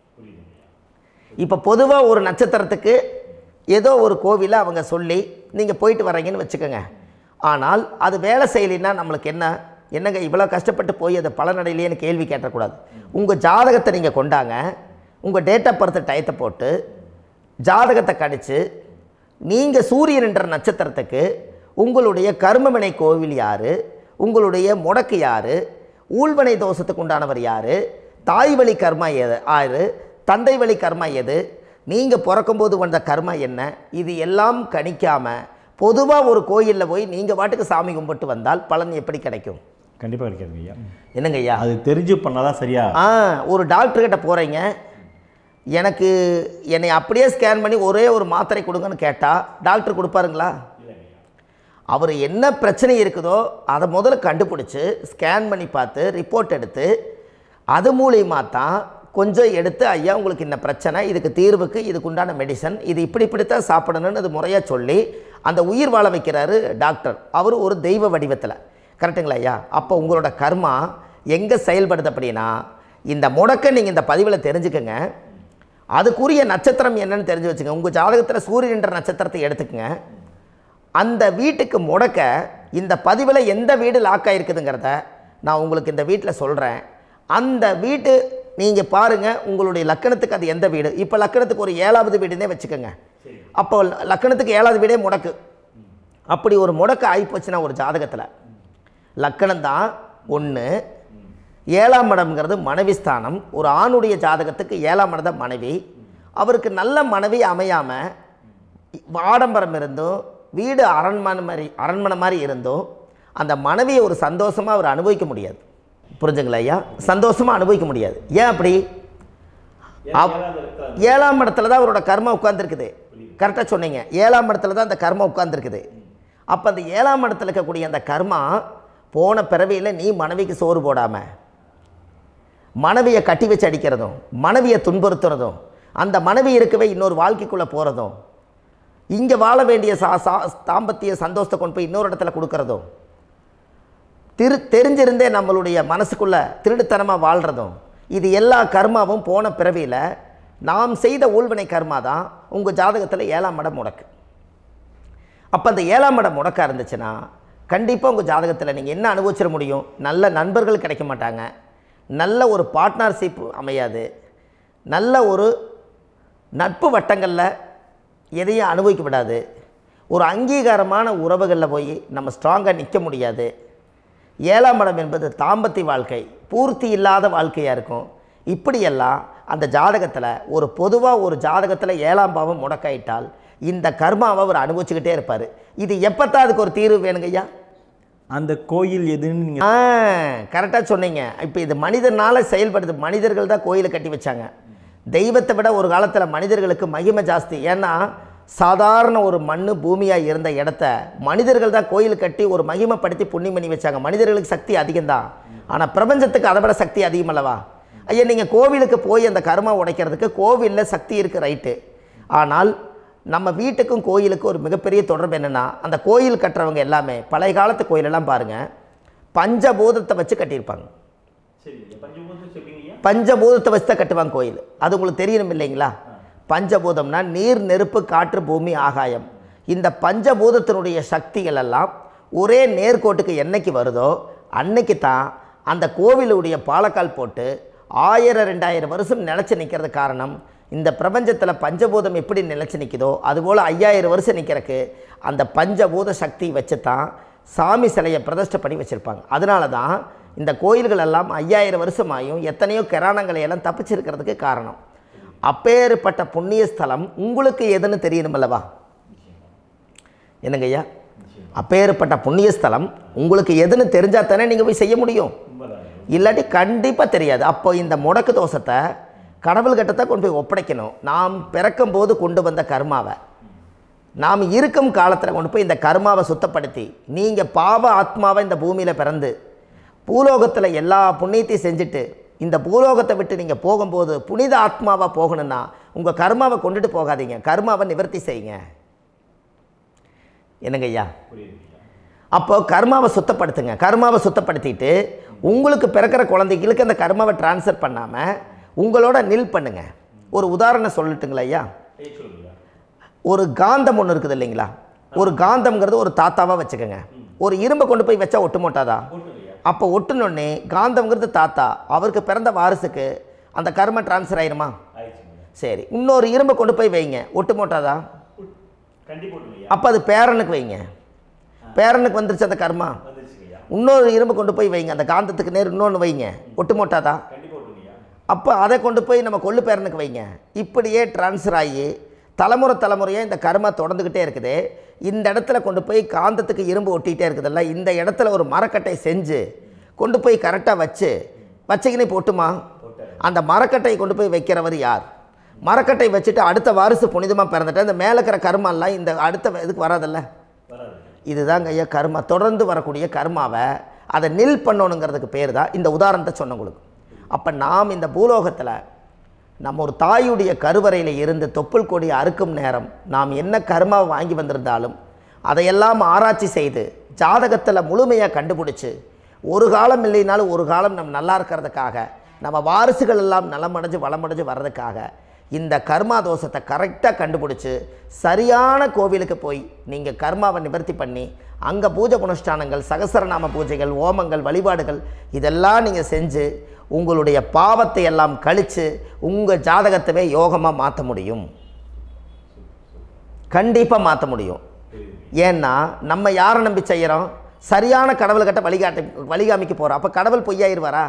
இப்போ பொதுவாக ஒரு நட்சத்திரத்துக்கு ஏதோ ஒரு கோவிலை அவங்க சொல்லி நீங்கள் போயிட்டு வர்றீங்கன்னு வச்சுக்கோங்க ஆனால் அது வேலை செய்யலைன்னா நம்மளுக்கு என்ன என்னங்க இவ்வளோ கஷ்டப்பட்டு போய் அது பலனடையிலேன்னு கேள்வி கேட்டக்கூடாது உங்கள் ஜாதகத்தை நீங்கள் கொண்டாங்க உங்கள் டேட் ஆஃப் பர்த் டயத்தை போட்டு ஜாதகத்தை கணிச்சு நீங்கள் சூரியன்ன்ற நட்சத்திரத்துக்கு உங்களுடைய கர்மவினை கோவில் யார் உங்களுடைய முடக்கு யார் ஊழ்வனை தோஷத்துக்கு உண்டானவர் யார் தாய் வழி கர்மா எது ஆறு தந்தை வழி கர்மா எது நீங்கள் பிறக்கும்போது வந்த கர்மா என்ன இது எல்லாம் கணிக்காமல் பொதுவாக ஒரு கோயிலில் போய் நீங்கள் பாட்டுக்கு சாமி கும்பிட்டு வந்தால் பலன் எப்படி கிடைக்கும் கண்டிப்பாக கிடைக்காதுங்க ஐயா என்னங்க ஐயா அது தெரிஞ்சு பண்ணாதான் சரியா ஆ ஒரு டாக்டர்கிட்ட போகிறீங்க எனக்கு என்னை அப்படியே ஸ்கேன் பண்ணி ஒரே ஒரு மாத்திரை கொடுங்கன்னு கேட்டால் டாக்டர் கொடுப்பாருங்களா அவர் என்ன பிரச்சனை இருக்குதோ அதை முதல்ல கண்டுபிடிச்சி ஸ்கேன் பண்ணி பார்த்து ரிப்போர்ட் எடுத்து அது மூலியமாக தான் கொஞ்சம் எடுத்து ஐயா உங்களுக்கு இந்த பிரச்சனை இதுக்கு தீர்வுக்கு இதுக்கு உண்டான மெடிசன் இது இப்படி இப்படித்தான் சாப்பிடணும்னு அது முறையாக சொல்லி அந்த உயிர் வாழ வைக்கிறாரு டாக்டர் அவர் ஒரு தெய்வ வடிவத்தில் கரெக்டுங்களா ஐயா அப்போ உங்களோட கர்மா எங்கே செயல்படுது அப்படின்னா இந்த முடக்க நீங்கள் இந்த பதிவில் தெரிஞ்சுக்கங்க அதுக்குரிய நட்சத்திரம் என்னன்னு தெரிஞ்சு வச்சுங்க உங்கள் ஜாதகத்தில் சூரியன்ற நட்சத்திரத்தை எடுத்துக்கங்க அந்த வீட்டுக்கு முடக்க இந்த பதிவில் எந்த வீடு லாக் ஆகிருக்குதுங்கிறத நான் உங்களுக்கு இந்த வீட்டில் சொல்கிறேன் அந்த வீட்டு நீங்கள் பாருங்கள் உங்களுடைய லக்கணத்துக்கு அது எந்த வீடு இப்போ லக்கணத்துக்கு ஒரு ஏழாவது வீடுன்னே வச்சுக்கோங்க அப்போ லக்கணத்துக்கு ஏழாவது வீடே முடக்கு அப்படி ஒரு முடக்கு ஆகிப்போச்சுன்னா ஒரு ஜாதகத்தில் லக்கணம் தான் ஒன்று ஏழாம் இடம்ங்கிறது மனைவி ஸ்தானம் ஒரு ஆணுடைய ஜாதகத்துக்கு ஏழாம் இடம் தான் மனைவி அவருக்கு நல்ல மனைவி அமையாமல் ஆடம்பரம் இருந்தும் வீடு அரண்மனை மாதிரி அரண்மனை மாதிரி இருந்தும் அந்த மனைவியை ஒரு சந்தோஷமாக அவர் அனுபவிக்க முடியாது புரிஞ்சுங்களா ஐயா சந்தோஷமாக அனுபவிக்க முடியாது ஏன் அப்படி அவ்- ஏழாம் இடத்துல தான் அவரோட கர்மா உட்கார்ந்துருக்குது கரெக்டாக சொன்னீங்க ஏழாம் இடத்துல தான் அந்த கர்மா உட்கார்ந்துருக்குது அப்போ அந்த ஏழாம் இடத்துல இருக்கக்கூடிய அந்த கர்மா போன பிறவியில் நீ மனைவிக்கு சோறு போடாமல் மனைவியை கட்டி வச்சு அடிக்கிறதும் மனைவியை துன்புறுத்துறதும் அந்த மனைவி இருக்கவே இன்னொரு வாழ்க்கைக்குள்ளே போகிறதும் இங்கே வாழ வேண்டிய சா சா தாம்பத்திய சந்தோஷத்தை கொண்டு போய் இன்னொரு இடத்துல கொடுக்கறதும் திரு தெரிஞ்சிருந்தே நம்மளுடைய மனசுக்குள்ளே திருடுத்தனமாக வாழ்கிறதும் இது எல்லா கர்மாவும் போன பிறவியில் நாம் செய்த ஊழ்வினை கர்மா தான் உங்கள் ஜாதகத்தில் ஏழாம் இடம் முடக்கு அப்போ அந்த ஏழாம் இடம் முடக்கா இருந்துச்சுன்னா கண்டிப்பாக உங்கள் ஜாதகத்தில் நீங்கள் என்ன அனுபவிச்சிட முடியும் நல்ல நண்பர்கள் கிடைக்க மாட்டாங்க நல்ல ஒரு பார்ட்னர்ஷிப் அமையாது நல்ல ஒரு நட்பு வட்டங்களில் எதையும் அனுபவிக்க விடாது ஒரு அங்கீகாரமான உறவுகளில் போய் நம்ம ஸ்ட்ராங்காக நிற்க முடியாது ஏழாம் இடம் என்பது தாம்பத்திய வாழ்க்கை பூர்த்தி இல்லாத வாழ்க்கையாக இருக்கும் இப்படியெல்லாம் அந்த ஜாதகத்தில் ஒரு பொதுவாக ஒரு ஜாதகத்தில் ஏழாம் பாவம் முடக்காயிட்டால் இந்த கர்மாவை அவர் அனுபவிச்சுக்கிட்டே இருப்பார் இது எப்போத்தான் அதுக்கு ஒரு தீர்வு வேணுங்க ஐயா அந்த கோயில் எதுன்னு நீங்க ஆ கரெக்டாக சொன்னீங்க இப்போ இது மனிதனால் செயல்படுது மனிதர்கள் தான் கோயிலை கட்டி வச்சாங்க தெய்வத்தை விட ஒரு காலத்தில் மனிதர்களுக்கு மகிமை ஜாஸ்தி ஏன்னா சாதாரண ஒரு மண் பூமியாக இருந்த இடத்த மனிதர்கள் தான் கோயில் கட்டி ஒரு மகிமைப்படுத்தி புண்ணியம் பண்ணி வச்சாங்க மனிதர்களுக்கு சக்தி அதிகம்தான் ஆனால் பிரபஞ்சத்துக்கு அதை விட சக்தி அதிகம் அல்லவா ஐயா நீங்கள் கோவிலுக்கு போய் அந்த கர்மா உடைக்கிறதுக்கு கோவிலில் சக்தி இருக்குது ரைட்டு ஆனால் நம்ம வீட்டுக்கும் கோயிலுக்கும் ஒரு மிகப்பெரிய தொடர்பு என்னென்னா அந்த கோயில் கட்டுறவங்க எல்லாமே பழைய காலத்து கோயிலெல்லாம் பாருங்கள் பஞ்சபூதத்தை வச்சு கட்டியிருப்பாங்க பஞ்சபூதத்தை வச்சு தான் கட்டுவாங்க கோயில் அது உங்களுக்கு தெரியணும் இல்லைங்களா பஞ்சபூதம்னா நீர் நெருப்பு காற்று பூமி ஆகாயம் இந்த பஞ்சபூதத்தினுடைய சக்திகள் எல்லாம் ஒரே நேர்கோட்டுக்கு என்னைக்கு வருதோ அன்னைக்கு தான் அந்த கோவிலுடைய பாலக்கால் போட்டு ஆயிரம் ரெண்டாயிரம் வருஷம் நிலச்சி நிற்கிறது காரணம் இந்த பிரபஞ்சத்தில் பஞ்சபூதம் எப்படி நிலச்சி நிற்குதோ அதுபோல் ஐயாயிரம் வருஷம் நிற்கிறக்கு அந்த பஞ்சபூத சக்தி வச்சு தான் சாமி சிலையை பிரதிஷ்டை பண்ணி வச்சுருப்பாங்க அதனால தான் இந்த கோயில்கள் எல்லாம் ஐயாயிரம் வருஷமாயும் எத்தனையோ கிராணங்களை எல்லாம் தப்பிச்சிருக்கிறதுக்கு காரணம் அப்பேற்பட்ட புண்ணிய ஸ்தலம் உங்களுக்கு எதுன்னு தெரியணுமல்லவா என்னங்க ஐயா அப்பேற்பட்ட புண்ணிய ஸ்தலம் உங்களுக்கு எதுன்னு தெரிஞ்சா தானே நீங்கள் போய் செய்ய முடியும் இல்லாட்டி கண்டிப்பாக தெரியாது அப்போ இந்த முடக்கு தோஷத்தை கடவுள்கிட்ட கொண்டு போய் ஒப்படைக்கணும் நாம் பிறக்கும் போது கொண்டு வந்த கர்மாவை நாம் இருக்கும் காலத்தில் கொண்டு போய் இந்த கர்மாவை சுத்தப்படுத்தி நீங்கள் பாவ ஆத்மாவை இந்த பூமியில் பிறந்து பூலோகத்தில் எல்லா புண்ணியத்தையும் செஞ்சுட்டு இந்த பூலோகத்தை விட்டு நீங்கள் போகும்போது புனித ஆத்மாவாக போகணும்னா உங்கள் கர்மாவை கொண்டுட்டு போகாதீங்க கர்மாவை நிவர்த்தி செய்யுங்க என்னங்க ஐயா அப்போ கர்மாவை சுத்தப்படுத்துங்க கர்மாவை சுத்தப்படுத்திட்டு உங்களுக்கு பிறக்கிற குழந்தைகளுக்கு அந்த கர்மாவை ட்ரான்ஸ்ஃபர் பண்ணாமல் உங்களோட நில் பண்ணுங்க ஒரு உதாரணம் சொல்லட்டுங்களா ஐயா ஒரு காந்தம் ஒன்று இருக்குது இல்லைங்களா ஒரு காந்தம்ங்கிறது ஒரு தாத்தாவாக வச்சுக்கோங்க ஒரு இரும்பை கொண்டு போய் வச்சா ஒட்டு மாட்டாதா அப்போ ஒட்டுனோடனே காந்தம்ங்கிறது தாத்தா அவருக்கு பிறந்த வாரிசுக்கு அந்த கர்ம ட்ரான்ஸ்ஃபர் ஆயிருமா சரி இன்னொரு இரும்பை கொண்டு போய் வைங்க ஒட்டு மாட்டாதா அப்போ அது பேரனுக்கு வைங்க பேரனுக்கு வந்துருச்சு அந்த கர்மா இன்னொரு இரும்பு கொண்டு போய் வைங்க அந்த காந்தத்துக்கு நேர் இன்னொன்று வைங்க ஒட்டு மாட்டாதா அப்போ அதை கொண்டு போய் நம்ம கொள்ளு பேரனுக்கு வைங்க இப்படியே ட்ரான்ஸ்ஃபர் ஆகி தலைமுறை தலைமுறையாக இந்த கர்மா தொடர்ந்துக்கிட்டே இருக்குது இந்த இடத்துல கொண்டு போய் காந்தத்துக்கு இரும்பு ஒட்டிகிட்டே இருக்குதுல்ல இந்த இடத்துல ஒரு மரக்கட்டை செஞ்சு கொண்டு போய் கரெக்டாக வச்சு வச்சிக்கினே போட்டுமா அந்த மரக்கட்டையை கொண்டு போய் வைக்கிறவர் யார் மரக்கட்டை வச்சுட்டு அடுத்த வாரிசு புனிதமாக பிறந்துட்டு இந்த மேலே இருக்கிற கர்மாலாம் இந்த அடுத்த இதுக்கு வராதல்ல இதுதாங்க ஐயா கர்மா தொடர்ந்து வரக்கூடிய கர்மாவை அதை நில் பண்ணணுங்கிறதுக்கு பேர் தான் இந்த உதாரணத்தை சொன்ன உங்களுக்கு அப்போ நாம் இந்த பூலோகத்தில் நம்ம ஒரு தாயுடைய கருவறையில் இருந்து தொப்புள் கொடி அறுக்கும் நேரம் நாம் என்ன கர்மாவை வாங்கி வந்திருந்தாலும் அதையெல்லாம் ஆராய்ச்சி செய்து ஜாதகத்தில் முழுமையாக கண்டுபிடிச்சு ஒரு காலம் இல்லைனாலும் ஒரு காலம் நம்ம நல்லா இருக்கிறதுக்காக நம்ம வாரிசுகள் எல்லாம் நலமடைஞ்சு வளமடைஞ்சு வர்றதுக்காக இந்த கர்மா தோஷத்தை கரெக்டாக கண்டுபிடிச்சி சரியான கோவிலுக்கு போய் நீங்கள் கர்மாவை நிவர்த்தி பண்ணி அங்கே பூஜை புனஸ்தானங்கள் சகசரநாம பூஜைகள் ஓமங்கள் வழிபாடுகள் இதெல்லாம் நீங்கள் செஞ்சு உங்களுடைய பாவத்தை எல்லாம் கழித்து உங்கள் ஜாதகத்தவே யோகமாக மாற்ற முடியும் கண்டிப்பாக மாற்ற முடியும் ஏன்னா நம்ம யாரை நம்பி செய்கிறோம் சரியான கடவுள்கிட்ட வழிகாட்டி வழிகாமிக்க போகிறோம் அப்போ கடவுள் பொய்யாயிருவாரா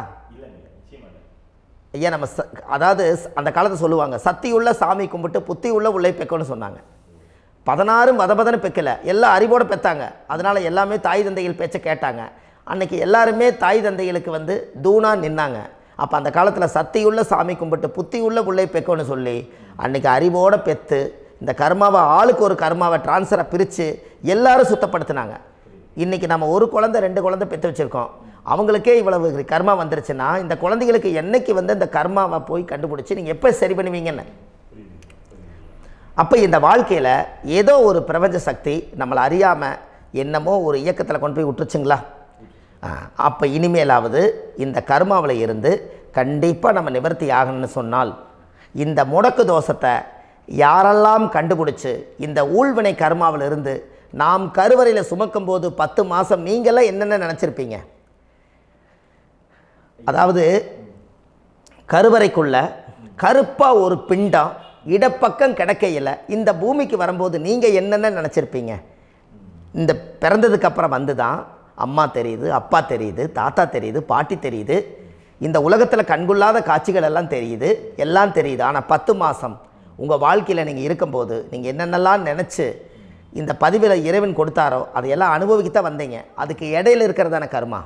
ஐயா நம்ம ச அதாவது ஸ்- அந்த காலத்தை சொல்லுவாங்க சத்தியுள்ள சாமி கும்பிட்டு புத்தி உள்ள உள்ளே பெக்கணும்னு சொன்னாங்க பதினாறும் வதபதன பெக்கல எல்லாம் அறிவோட பெத்தாங்க அதனால் எல்லாமே தாய் தந்தைகள் பேச்சை கேட்டாங்க அன்னைக்கு எல்லாருமே தாய் தந்தைகளுக்கு வந்து தூணா நின்னாங்க அப்போ அந்த காலத்தில் சத்தியுள்ள சாமி கும்பிட்டு புத்தி உள்ள உள்ளே பெக்கணும்னு சொல்லி அன்னைக்கு அறிவோட பெத்து இந்த கர்மாவை ஆளுக்கு ஒரு கர்மாவை ட்ரான்ஸ்ஃபரை பிரித்து எல்லாரும் சுத்தப்படுத்தினாங்க இன்றைக்கி நம்ம ஒரு குழந்தை ரெண்டு குழந்தை பெற்று வச்சுருக்கோம் அவங்களுக்கே இவ்வளவு கர்மா வந்துருச்சுன்னா இந்த குழந்தைகளுக்கு என்னைக்கு வந்து இந்த கர்மாவை போய் கண்டுபிடிச்சி நீங்கள் எப்போ சரி பண்ணுவீங்கன்னு அப்போ இந்த வாழ்க்கையில் ஏதோ ஒரு பிரபஞ்ச சக்தி நம்மளை அறியாமல் என்னமோ ஒரு இயக்கத்தில் கொண்டு போய் விட்டுருச்சுங்களா அப்போ இனிமேலாவது இந்த கர்மாவில் இருந்து கண்டிப்பாக நம்ம நிவர்த்தி ஆகணும்னு சொன்னால் இந்த முடக்கு தோஷத்தை யாரெல்லாம் கண்டுபிடிச்சு இந்த ஊழ்வினை கர்மாவில் இருந்து நாம் கருவறையில் சுமக்கும் போது பத்து மாதம் நீங்களாம் என்னென்ன நினச்சிருப்பீங்க அதாவது கருவறைக்குள்ள கருப்பாக ஒரு பிண்டம் இடப்பக்கம் கிடக்கையில் இந்த பூமிக்கு வரும்போது நீங்கள் என்னென்ன நினச்சிருப்பீங்க இந்த பிறந்ததுக்கு அப்புறம் வந்து தான் அம்மா தெரியுது அப்பா தெரியுது தாத்தா தெரியுது பாட்டி தெரியுது இந்த உலகத்தில் கண்கொள்ளாத காட்சிகள் எல்லாம் தெரியுது எல்லாம் தெரியுது ஆனால் பத்து மாதம் உங்கள் வாழ்க்கையில் நீங்கள் இருக்கும்போது நீங்கள் என்னென்னலாம் நினச்சி இந்த பதிவில் இறைவன் கொடுத்தாரோ அதையெல்லாம் அனுபவிக்கத்தான் வந்தீங்க அதுக்கு இடையில இருக்கிறதான கர்மா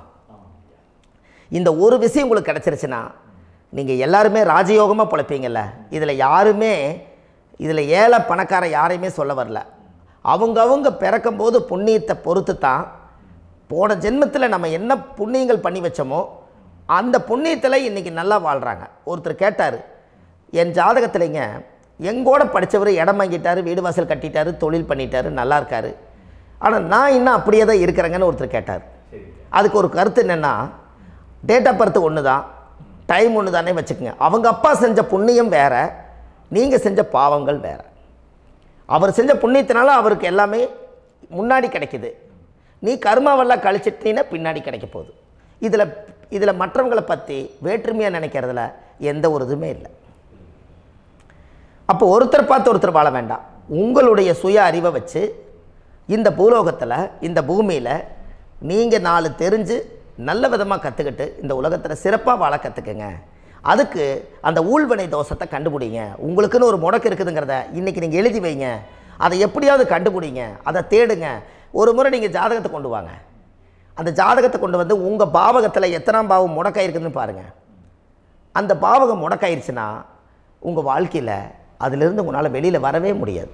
இந்த ஒரு விஷயம் உங்களுக்கு கிடச்சிருச்சுன்னா நீங்கள் எல்லாருமே ராஜயோகமாக பிழைப்பீங்கல்ல இதில் யாருமே இதில் ஏழை பணக்கார யாரையுமே சொல்ல வரல அவங்கவங்க பிறக்கும்போது புண்ணியத்தை பொறுத்து தான் போன ஜென்மத்தில் நம்ம என்ன புண்ணியங்கள் பண்ணி வச்சோமோ அந்த புண்ணியத்தில் இன்றைக்கி நல்லா வாழ்கிறாங்க ஒருத்தர் கேட்டார் என் ஜாதகத்திலைங்க எங்கூட படித்தவர் இடம் வாங்கிட்டாரு வீடு வாசல் கட்டிட்டாரு தொழில் பண்ணிட்டாரு நல்லா இருக்காரு ஆனால் நான் இன்னும் அப்படியே தான் இருக்கிறேங்கன்னு ஒருத்தர் கேட்டார் அதுக்கு ஒரு கருத்து என்னென்னா டேட் ஆஃப் பர்த் ஒன்று தான் டைம் ஒன்று தானே வச்சுக்கோங்க அவங்க அப்பா செஞ்ச புண்ணியம் வேற நீங்கள் செஞ்ச பாவங்கள் வேற அவர் செஞ்ச புண்ணியத்தினால அவருக்கு எல்லாமே முன்னாடி கிடைக்குது நீ கர்மாவெல்லாம் கழிச்சிட்டீன்னா பின்னாடி கிடைக்க போகுது இதில் இதில் மற்றவங்களை பற்றி வேற்றுமையாக நினைக்கிறதுல எந்த ஒரு இதுவுமே இல்லை அப்போ ஒருத்தர் பார்த்து ஒருத்தர் வாழ வேண்டாம் உங்களுடைய சுய அறிவை வச்சு இந்த பூலோகத்தில் இந்த பூமியில் நீங்கள் நாலு தெரிஞ்சு நல்ல விதமாக கற்றுக்கிட்டு இந்த உலகத்தில் சிறப்பாக வாழ கற்றுக்குங்க அதுக்கு அந்த ஊழ்வினை தோஷத்தை கண்டுபிடிங்க உங்களுக்குன்னு ஒரு முடக்கு இருக்குதுங்கிறத இன்றைக்கி நீங்கள் எழுதி வைங்க அதை எப்படியாவது கண்டுபிடிங்க அதை தேடுங்க ஒரு முறை நீங்கள் ஜாதகத்தை கொண்டு வாங்க அந்த ஜாதகத்தை கொண்டு வந்து உங்கள் பாவகத்தில் எத்தனாம் பாவம் முடக்காயிருக்குதுன்னு பாருங்கள் அந்த பாவகம் முடக்காயிருச்சுன்னா உங்கள் வாழ்க்கையில் அதிலிருந்து உங்களால் வெளியில் வரவே முடியாது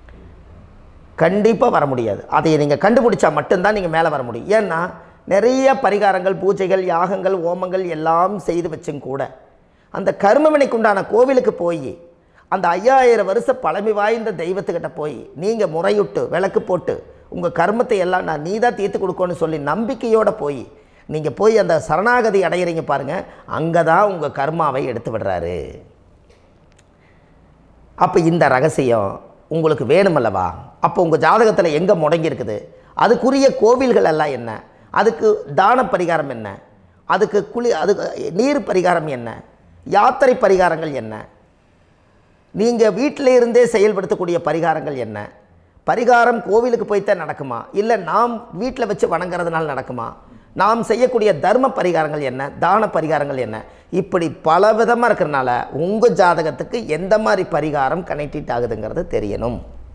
கண்டிப்பாக வர முடியாது அதை நீங்கள் கண்டுபிடிச்சா மட்டும்தான் நீங்கள் மேலே வர முடியும் ஏன்னா நிறைய பரிகாரங்கள் பூஜைகள் யாகங்கள் ஓமங்கள் எல்லாம் செய்து வச்சும் கூட அந்த கர்மவினைக்கு உண்டான கோவிலுக்கு போய் அந்த ஐயாயிரம் வருஷ பழமை வாய்ந்த தெய்வத்துக்கிட்ட போய் நீங்கள் முறையிட்டு விளக்கு போட்டு உங்கள் கர்மத்தை எல்லாம் நான் நீ தான் தீர்த்து கொடுக்கணும்னு சொல்லி நம்பிக்கையோடு போய் நீங்கள் போய் அந்த சரணாகதி அடையிறீங்க பாருங்கள் அங்கே தான் உங்கள் கர்மாவை எடுத்து விடுறாரு அப்போ இந்த ரகசியம் உங்களுக்கு வேணுமல்லவா அப்போ உங்கள் ஜாதகத்தில் எங்கே முடங்கி இருக்குது அதுக்குரிய கோவில்கள் எல்லாம் என்ன அதுக்கு தான பரிகாரம் என்ன அதுக்கு குளி அதுக்கு நீர் பரிகாரம் என்ன யாத்திரை பரிகாரங்கள் என்ன நீங்கள் வீட்டில் இருந்தே செயல்படுத்தக்கூடிய பரிகாரங்கள் என்ன பரிகாரம் கோவிலுக்கு போய்த்தான் நடக்குமா இல்லை நாம் வீட்டில் வச்சு வணங்குறதுனால நடக்குமா நாம் செய்யக்கூடிய தர்ம பரிகாரங்கள் என்ன தான பரிகாரங்கள் என்ன இப்படி பல விதமாக இருக்கிறனால உங்கள் ஜாதகத்துக்கு எந்த மாதிரி பரிகாரம் கனெக்டிட் ஆகுதுங்கிறது தெரியணும்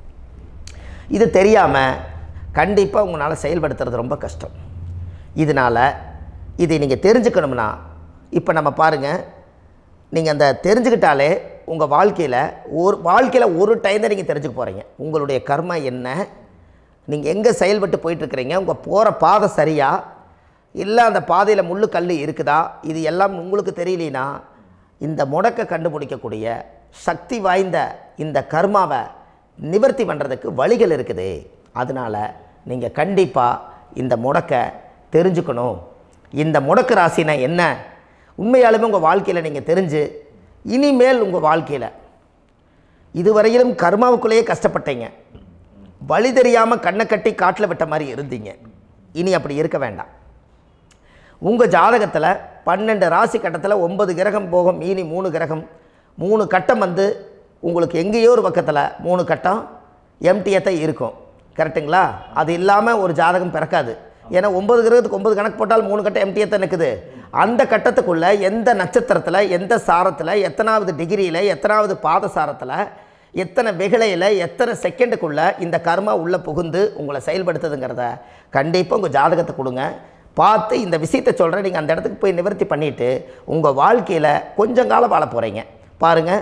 இது தெரியாமல் கண்டிப்பாக உங்களால் செயல்படுத்துறது ரொம்ப கஷ்டம் இதனால் இதை நீங்கள் தெரிஞ்சுக்கணும்னா இப்போ நம்ம பாருங்கள் நீங்கள் அந்த தெரிஞ்சுக்கிட்டாலே உங்கள் வாழ்க்கையில் ஒரு வாழ்க்கையில் ஒரு டைம் தான் நீங்கள் தெரிஞ்சுக்க போகிறீங்க உங்களுடைய கர்மா என்ன நீங்கள் எங்கே செயல்பட்டு போயிட்டுருக்கிறீங்க உங்கள் போகிற பாதை சரியா இல்லை அந்த பாதையில் முள்ளு கல் இருக்குதா இது எல்லாம் உங்களுக்கு தெரியலனா இந்த முடக்க கண்டுபிடிக்கக்கூடிய சக்தி வாய்ந்த இந்த கர்மாவை நிவர்த்தி பண்ணுறதுக்கு வழிகள் இருக்குது அதனால் நீங்கள் கண்டிப்பாக இந்த முடக்க தெரிஞ்சுக்கணும் இந்த முடக்க ராசினா என்ன உண்மையாலுமே உங்கள் வாழ்க்கையில் நீங்கள் தெரிஞ்சு இனிமேல் உங்கள் வாழ்க்கையில் இதுவரையிலும் கர்மாவுக்குள்ளேயே கஷ்டப்பட்டீங்க வழி தெரியாமல் கண்ணை கட்டி காட்டில் விட்ட மாதிரி இருந்தீங்க இனி அப்படி இருக்க வேண்டாம் உங்கள் ஜாதகத்தில் பன்னெண்டு ராசி கட்டத்தில் ஒன்பது கிரகம் போகும் மீனி மூணு கிரகம் மூணு கட்டம் வந்து உங்களுக்கு எங்கேயோ ஒரு பக்கத்தில் மூணு கட்டம் எம்டியாக தான் இருக்கும் கரெக்டுங்களா அது இல்லாமல் ஒரு ஜாதகம் பிறக்காது ஏன்னா ஒன்பது கிரகத்துக்கு ஒன்பது கணக்கு போட்டால் மூணு கட்டம் எம்டியாக தான் நிற்குது அந்த கட்டத்துக்குள்ளே எந்த நட்சத்திரத்தில் எந்த சாரத்தில் எத்தனாவது டிகிரியில் எத்தனாவது பாத சாரத்தில் எத்தனை வெகுளையில் எத்தனை செகண்டுக்குள்ளே இந்த கர்மா உள்ளே புகுந்து உங்களை செயல்படுத்துதுங்கிறத கண்டிப்பாக உங்கள் ஜாதகத்தை கொடுங்க பார்த்து இந்த விஷயத்தை சொல்கிறேன் நீங்கள் அந்த இடத்துக்கு போய் நிவர்த்தி பண்ணிவிட்டு உங்கள் வாழ்க்கையில் கொஞ்சம் காலம் வாழ போகிறீங்க பாருங்கள்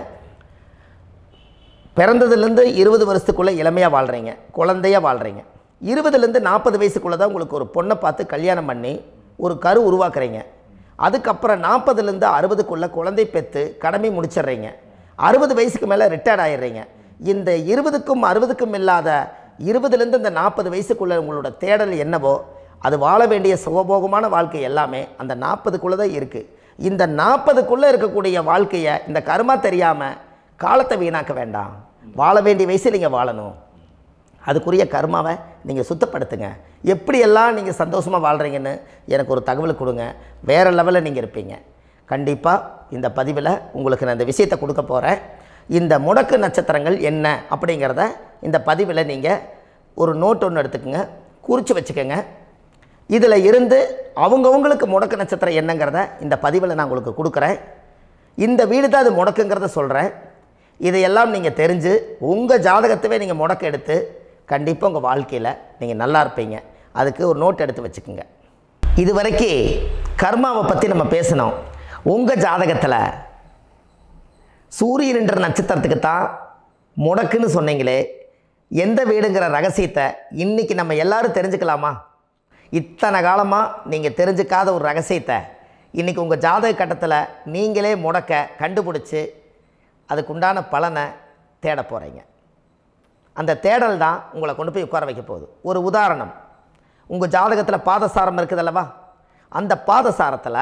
பிறந்ததுலேருந்து இருபது வருஷத்துக்குள்ளே இளமையாக வாழ்கிறீங்க குழந்தையாக வாழ்கிறீங்க இருபதுலேருந்து நாற்பது வயசுக்குள்ளே தான் உங்களுக்கு ஒரு பொண்ணை பார்த்து கல்யாணம் பண்ணி ஒரு கரு உருவாக்குறீங்க அதுக்கப்புறம் நாற்பதுலேருந்து அறுபதுக்குள்ளே குழந்தை பெற்று கடமை முடிச்சிடுறீங்க அறுபது வயசுக்கு மேலே ரிட்டையர்ட் ஆயிடுறீங்க இந்த இருபதுக்கும் அறுபதுக்கும் இல்லாத இருபதுலேருந்து இந்த நாற்பது வயசுக்குள்ளே உங்களோட தேடல் என்னவோ அது வாழ வேண்டிய சுகபோகமான வாழ்க்கை எல்லாமே அந்த நாற்பதுக்குள்ளே தான் இருக்குது இந்த நாற்பதுக்குள்ளே இருக்கக்கூடிய வாழ்க்கையை இந்த கர்மா தெரியாமல் காலத்தை வீணாக்க வேண்டாம் வாழ வேண்டிய வயசில் நீங்கள் வாழணும் அதுக்குரிய கர்மாவை நீங்கள் சுத்தப்படுத்துங்க எப்படியெல்லாம் நீங்கள் சந்தோஷமாக வாழ்கிறீங்கன்னு எனக்கு ஒரு தகவல் கொடுங்க வேறு லெவலில் நீங்கள் இருப்பீங்க கண்டிப்பாக இந்த பதிவில் உங்களுக்கு நான் இந்த விஷயத்தை கொடுக்க போகிறேன் இந்த முடக்கு நட்சத்திரங்கள் என்ன அப்படிங்கிறத இந்த பதிவில் நீங்கள் ஒரு நோட் ஒன்று எடுத்துக்கோங்க குறித்து வச்சுக்கோங்க இதில் இருந்து அவங்கவுங்களுக்கு முடக்கு நட்சத்திரம் என்னங்கிறத இந்த பதிவில் நான் உங்களுக்கு கொடுக்குறேன் இந்த வீடு தான் அது முடக்குங்கிறத சொல்கிறேன் இதையெல்லாம் நீங்கள் தெரிஞ்சு உங்கள் ஜாதகத்தவே நீங்கள் முடக்கு எடுத்து கண்டிப்பாக உங்கள் வாழ்க்கையில் நீங்கள் நல்லா இருப்பீங்க அதுக்கு ஒரு நோட் எடுத்து வச்சுக்கோங்க இது வரைக்கும் கர்மாவை பற்றி நம்ம பேசினோம் உங்கள் ஜாதகத்தில் சூரியன் என்ற நட்சத்திரத்துக்கு தான் முடக்குன்னு சொன்னீங்களே எந்த வீடுங்கிற ரகசியத்தை இன்றைக்கி நம்ம எல்லாரும் தெரிஞ்சுக்கலாமா இத்தனை காலமாக நீங்கள் தெரிஞ்சுக்காத ஒரு ரகசியத்தை இன்றைக்கி உங்கள் ஜாதக கட்டத்தில் நீங்களே முடக்க கண்டுபிடிச்சி அதுக்குண்டான பலனை தேட போகிறீங்க அந்த தேடல் தான் உங்களை கொண்டு போய் உட்கார வைக்க போகுது ஒரு உதாரணம் உங்கள் ஜாதகத்தில் பாதசாரம் இருக்குது அல்லவா அந்த பாதசாரத்தில்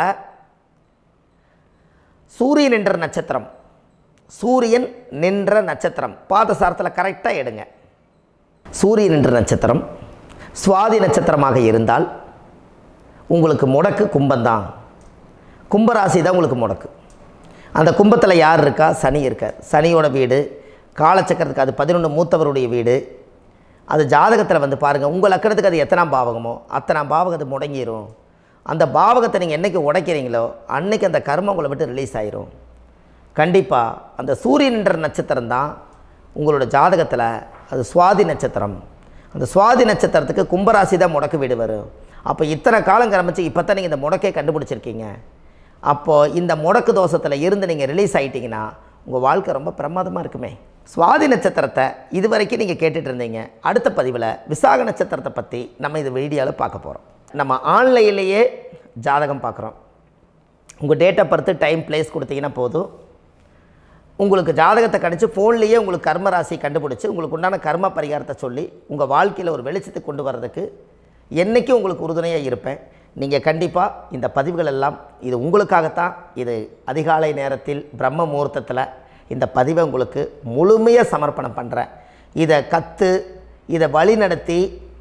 சூரியன் என்ற நட்சத்திரம் சூரியன் நின்ற நட்சத்திரம் பாதசாரத்தில் கரெக்டாக எடுங்க சூரியன் என்ற நட்சத்திரம் சுவாதி நட்சத்திரமாக இருந்தால் உங்களுக்கு முடக்கு கும்பந்தான் கும்பராசி தான் உங்களுக்கு முடக்கு அந்த கும்பத்தில் யார் இருக்கா சனி இருக்கார் சனியோட வீடு காலச்சக்கரத்துக்கு அது பதினொன்று மூத்தவருடைய வீடு அது ஜாதகத்தில் வந்து பாருங்கள் உங்கள் லக்கணத்துக்கு அது எத்தனாம் பாவகமோ அத்தனாம் பாவகம் அது முடங்கிரும் அந்த பாவகத்தை நீங்கள் என்றைக்கு உடைக்கிறீங்களோ அன்னைக்கு அந்த கர்மம் உங்களை விட்டு ரிலீஸ் ஆயிரும் கண்டிப்பாக அந்த சூரியன் என்ற நட்சத்திரம் தான் உங்களோட ஜாதகத்தில் அது சுவாதி நட்சத்திரம் அந்த சுவாதி நட்சத்திரத்துக்கு கும்பராசி தான் முடக்கு வீடு வரும் அப்போ இத்தனை காலம் கிளம்பிச்சு இப்போ தான் நீங்கள் இந்த முடக்கை கண்டுபிடிச்சிருக்கீங்க அப்போது இந்த முடக்கு தோஷத்தில் இருந்து நீங்கள் ரிலீஸ் ஆகிட்டீங்கன்னா உங்கள் வாழ்க்கை ரொம்ப பிரமாதமாக இருக்குமே சுவாதி நட்சத்திரத்தை இது வரைக்கும் நீங்கள் கேட்டுட்டு இருந்தீங்க அடுத்த பதிவில் விசாக நட்சத்திரத்தை பற்றி நம்ம இந்த வீடியோவில் பார்க்க போகிறோம் நம்ம ஆன்லைன்லேயே ஜாதகம் பார்க்குறோம் உங்கள் date of birth time place கொடுத்தீங்கன்னா போதும் உங்களுக்கு ஜாதகத்தை கணிச்சு ஃபோன்லேயே உங்களுக்கு கர்ம ராசி கண்டுபிடிச்சி உங்களுக்கு உண்டான கர்ம பரிகாரத்தை சொல்லி உங்கள் வாழ்க்கையில் ஒரு வெளிச்சத்தை கொண்டு வர்றதுக்கு என்றைக்கும் உங்களுக்கு உறுதுணையாக இருப்பேன் நீங்கள் கண்டிப்பாக இந்த பதிவுகள் எல்லாம் இது உங்களுக்காகத்தான் இது அதிகாலை நேரத்தில் பிரம்ம முகூர்த்தத்தில் இந்த பதிவை உங்களுக்கு முழுமையாக சமர்ப்பணம் பண்ணுறேன் இதை கற்று இதை வழி நடத்தி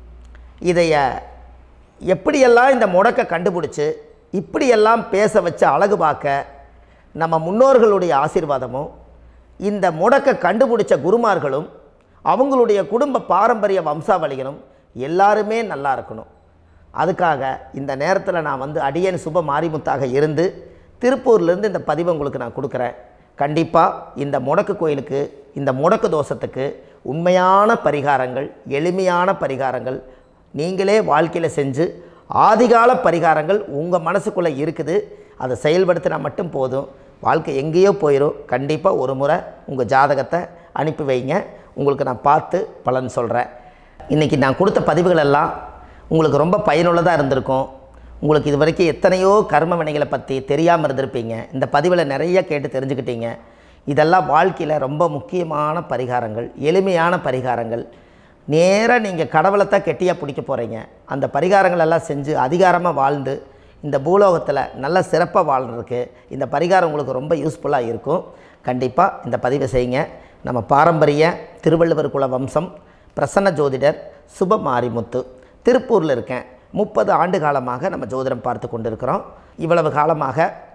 இதைய எப்படியெல்லாம் இந்த முடக்கை கண்டுபிடிச்சி இப்படியெல்லாம் பேச வச்சு அழகு பார்க்க நம்ம முன்னோர்களுடைய ஆசீர்வாதமும் இந்த முடக்கை கண்டுபிடிச்ச குருமார்களும் அவங்களுடைய குடும்ப பாரம்பரிய வம்சாவளிகளும் எல்லாருமே நல்லா இருக்கணும் அதுக்காக இந்த நேரத்தில் நான் வந்து அடியன் சுப மாரிமுத்தாக இருந்து திருப்பூர்லேருந்து இந்த பதிவை உங்களுக்கு நான் கொடுக்குறேன் கண்டிப்பாக இந்த முடக்கு கோயிலுக்கு இந்த முடக்கு தோஷத்துக்கு உண்மையான பரிகாரங்கள் எளிமையான பரிகாரங்கள் நீங்களே வாழ்க்கையில் செஞ்சு ஆதிகால பரிகாரங்கள் உங்கள் மனசுக்குள்ளே இருக்குது அதை செயல்படுத்தினா மட்டும் போதும் வாழ்க்கை எங்கேயோ போயிடும் கண்டிப்பாக ஒரு முறை உங்கள் ஜாதகத்தை அனுப்பி வைங்க உங்களுக்கு நான் பார்த்து பலன் சொல்கிறேன் இன்றைக்கி நான் கொடுத்த பதிவுகள் எல்லாம் உங்களுக்கு ரொம்ப பயனுள்ளதாக இருந்திருக்கும் உங்களுக்கு இது வரைக்கும் எத்தனையோ கர்ம வினைகளை பற்றி தெரியாமல் இருந்திருப்பீங்க இந்த பதிவில் நிறைய கேட்டு தெரிஞ்சுக்கிட்டீங்க இதெல்லாம் வாழ்க்கையில் ரொம்ப முக்கியமான பரிகாரங்கள் எளிமையான பரிகாரங்கள் நேராக நீங்கள் கடவுளைத்தான் கெட்டியாக பிடிக்க போகிறீங்க அந்த பரிகாரங்கள் எல்லாம் செஞ்சு அதிகாரமாக வாழ்ந்து இந்த பூலோகத்தில் நல்ல சிறப்பாக வாழ்கிறதுக்கு இந்த பரிகாரம் உங்களுக்கு ரொம்ப யூஸ்ஃபுல்லாக இருக்கும் கண்டிப்பாக இந்த பதிவை செய்யுங்க நம்ம பாரம்பரிய திருவள்ளுவர் குல வம்சம் பிரசன்ன ஜோதிடர் சுப மாரிமுத்து திருப்பூரில் இருக்கேன் முப்பது ஆண்டு காலமாக நம்ம ஜோதிடம் பார்த்து கொண்டிருக்கிறோம் இவ்வளவு காலமாக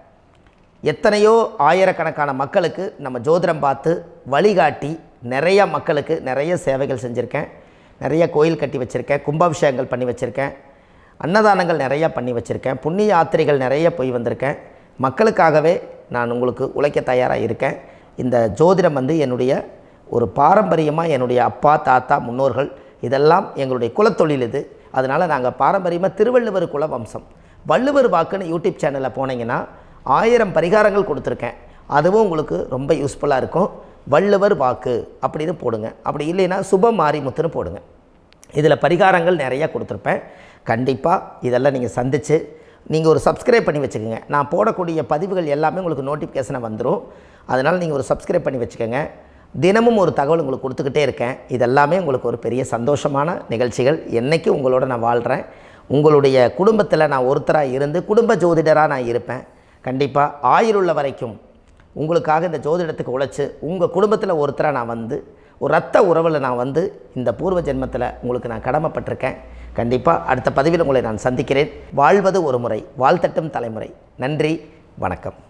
எத்தனையோ ஆயிரக்கணக்கான மக்களுக்கு நம்ம ஜோதிடம் பார்த்து வழிகாட்டி நிறைய மக்களுக்கு நிறைய சேவைகள் செஞ்சுருக்கேன் நிறைய கோயில் கட்டி வச்சுருக்கேன் கும்பாபிஷேகங்கள் பண்ணி வச்சுருக்கேன் அன்னதானங்கள் நிறைய பண்ணி வச்சுருக்கேன் புண்ணிய யாத்திரைகள் நிறைய போய் வந்திருக்கேன் மக்களுக்காகவே நான் உங்களுக்கு உழைக்க தயாராக இருக்கேன் இந்த ஜோதிடம் வந்து என்னுடைய ஒரு பாரம்பரியமாக என்னுடைய அப்பா தாத்தா முன்னோர்கள் இதெல்லாம் எங்களுடைய குலத்தொழில் இது அதனால் நாங்கள் பாரம்பரியமாக திருவள்ளுவர் குல வம்சம் வள்ளுவர் வாக்குன்னு யூடியூப் சேனலில் போனீங்கன்னா ஆயிரம் பரிகாரங்கள் கொடுத்துருக்கேன் அதுவும் உங்களுக்கு ரொம்ப யூஸ்ஃபுல்லாக இருக்கும் வள்ளுவர் வாக்கு அப்படின்னு போடுங்க அப்படி இல்லைன்னா சுப மாரிமுத்துன்னு போடுங்க இதில் பரிகாரங்கள் நிறைய கொடுத்துருப்பேன் கண்டிப்பாக இதெல்லாம் நீங்கள் சந்தித்து நீங்கள் ஒரு சப்ஸ்கிரைப் பண்ணி வச்சுக்கோங்க நான் போடக்கூடிய பதிவுகள் எல்லாமே உங்களுக்கு நோட்டிஃபிகேஷனை வந்துடும் அதனால் நீங்கள் ஒரு சப்ஸ்கிரைப் பண்ணி வச்சுக்கோங்க தினமும் ஒரு தகவல் உங்களுக்கு கொடுத்துக்கிட்டே இருக்கேன் இதெல்லாமே உங்களுக்கு ஒரு பெரிய சந்தோஷமான நிகழ்ச்சிகள் என்றைக்கும் உங்களோட நான் வாழ்கிறேன் உங்களுடைய குடும்பத்தில் நான் ஒருத்தராக இருந்து குடும்ப ஜோதிடராக நான் இருப்பேன் கண்டிப்பாக ஆயுளுள்ள வரைக்கும் உங்களுக்காக இந்த ஜோதிடத்துக்கு உழைச்சி உங்கள் குடும்பத்தில் ஒருத்தராக நான் வந்து ஒரு ரத்த உறவில் நான் வந்து இந்த பூர்வ ஜென்மத்தில் உங்களுக்கு நான் கடமைப்பட்டிருக்கேன் கண்டிப்பாக அடுத்த பதிவில் உங்களை நான் சந்திக்கிறேன் வாழ்வது ஒரு முறை வாழ்த்தட்டும் தலைமுறை நன்றி வணக்கம்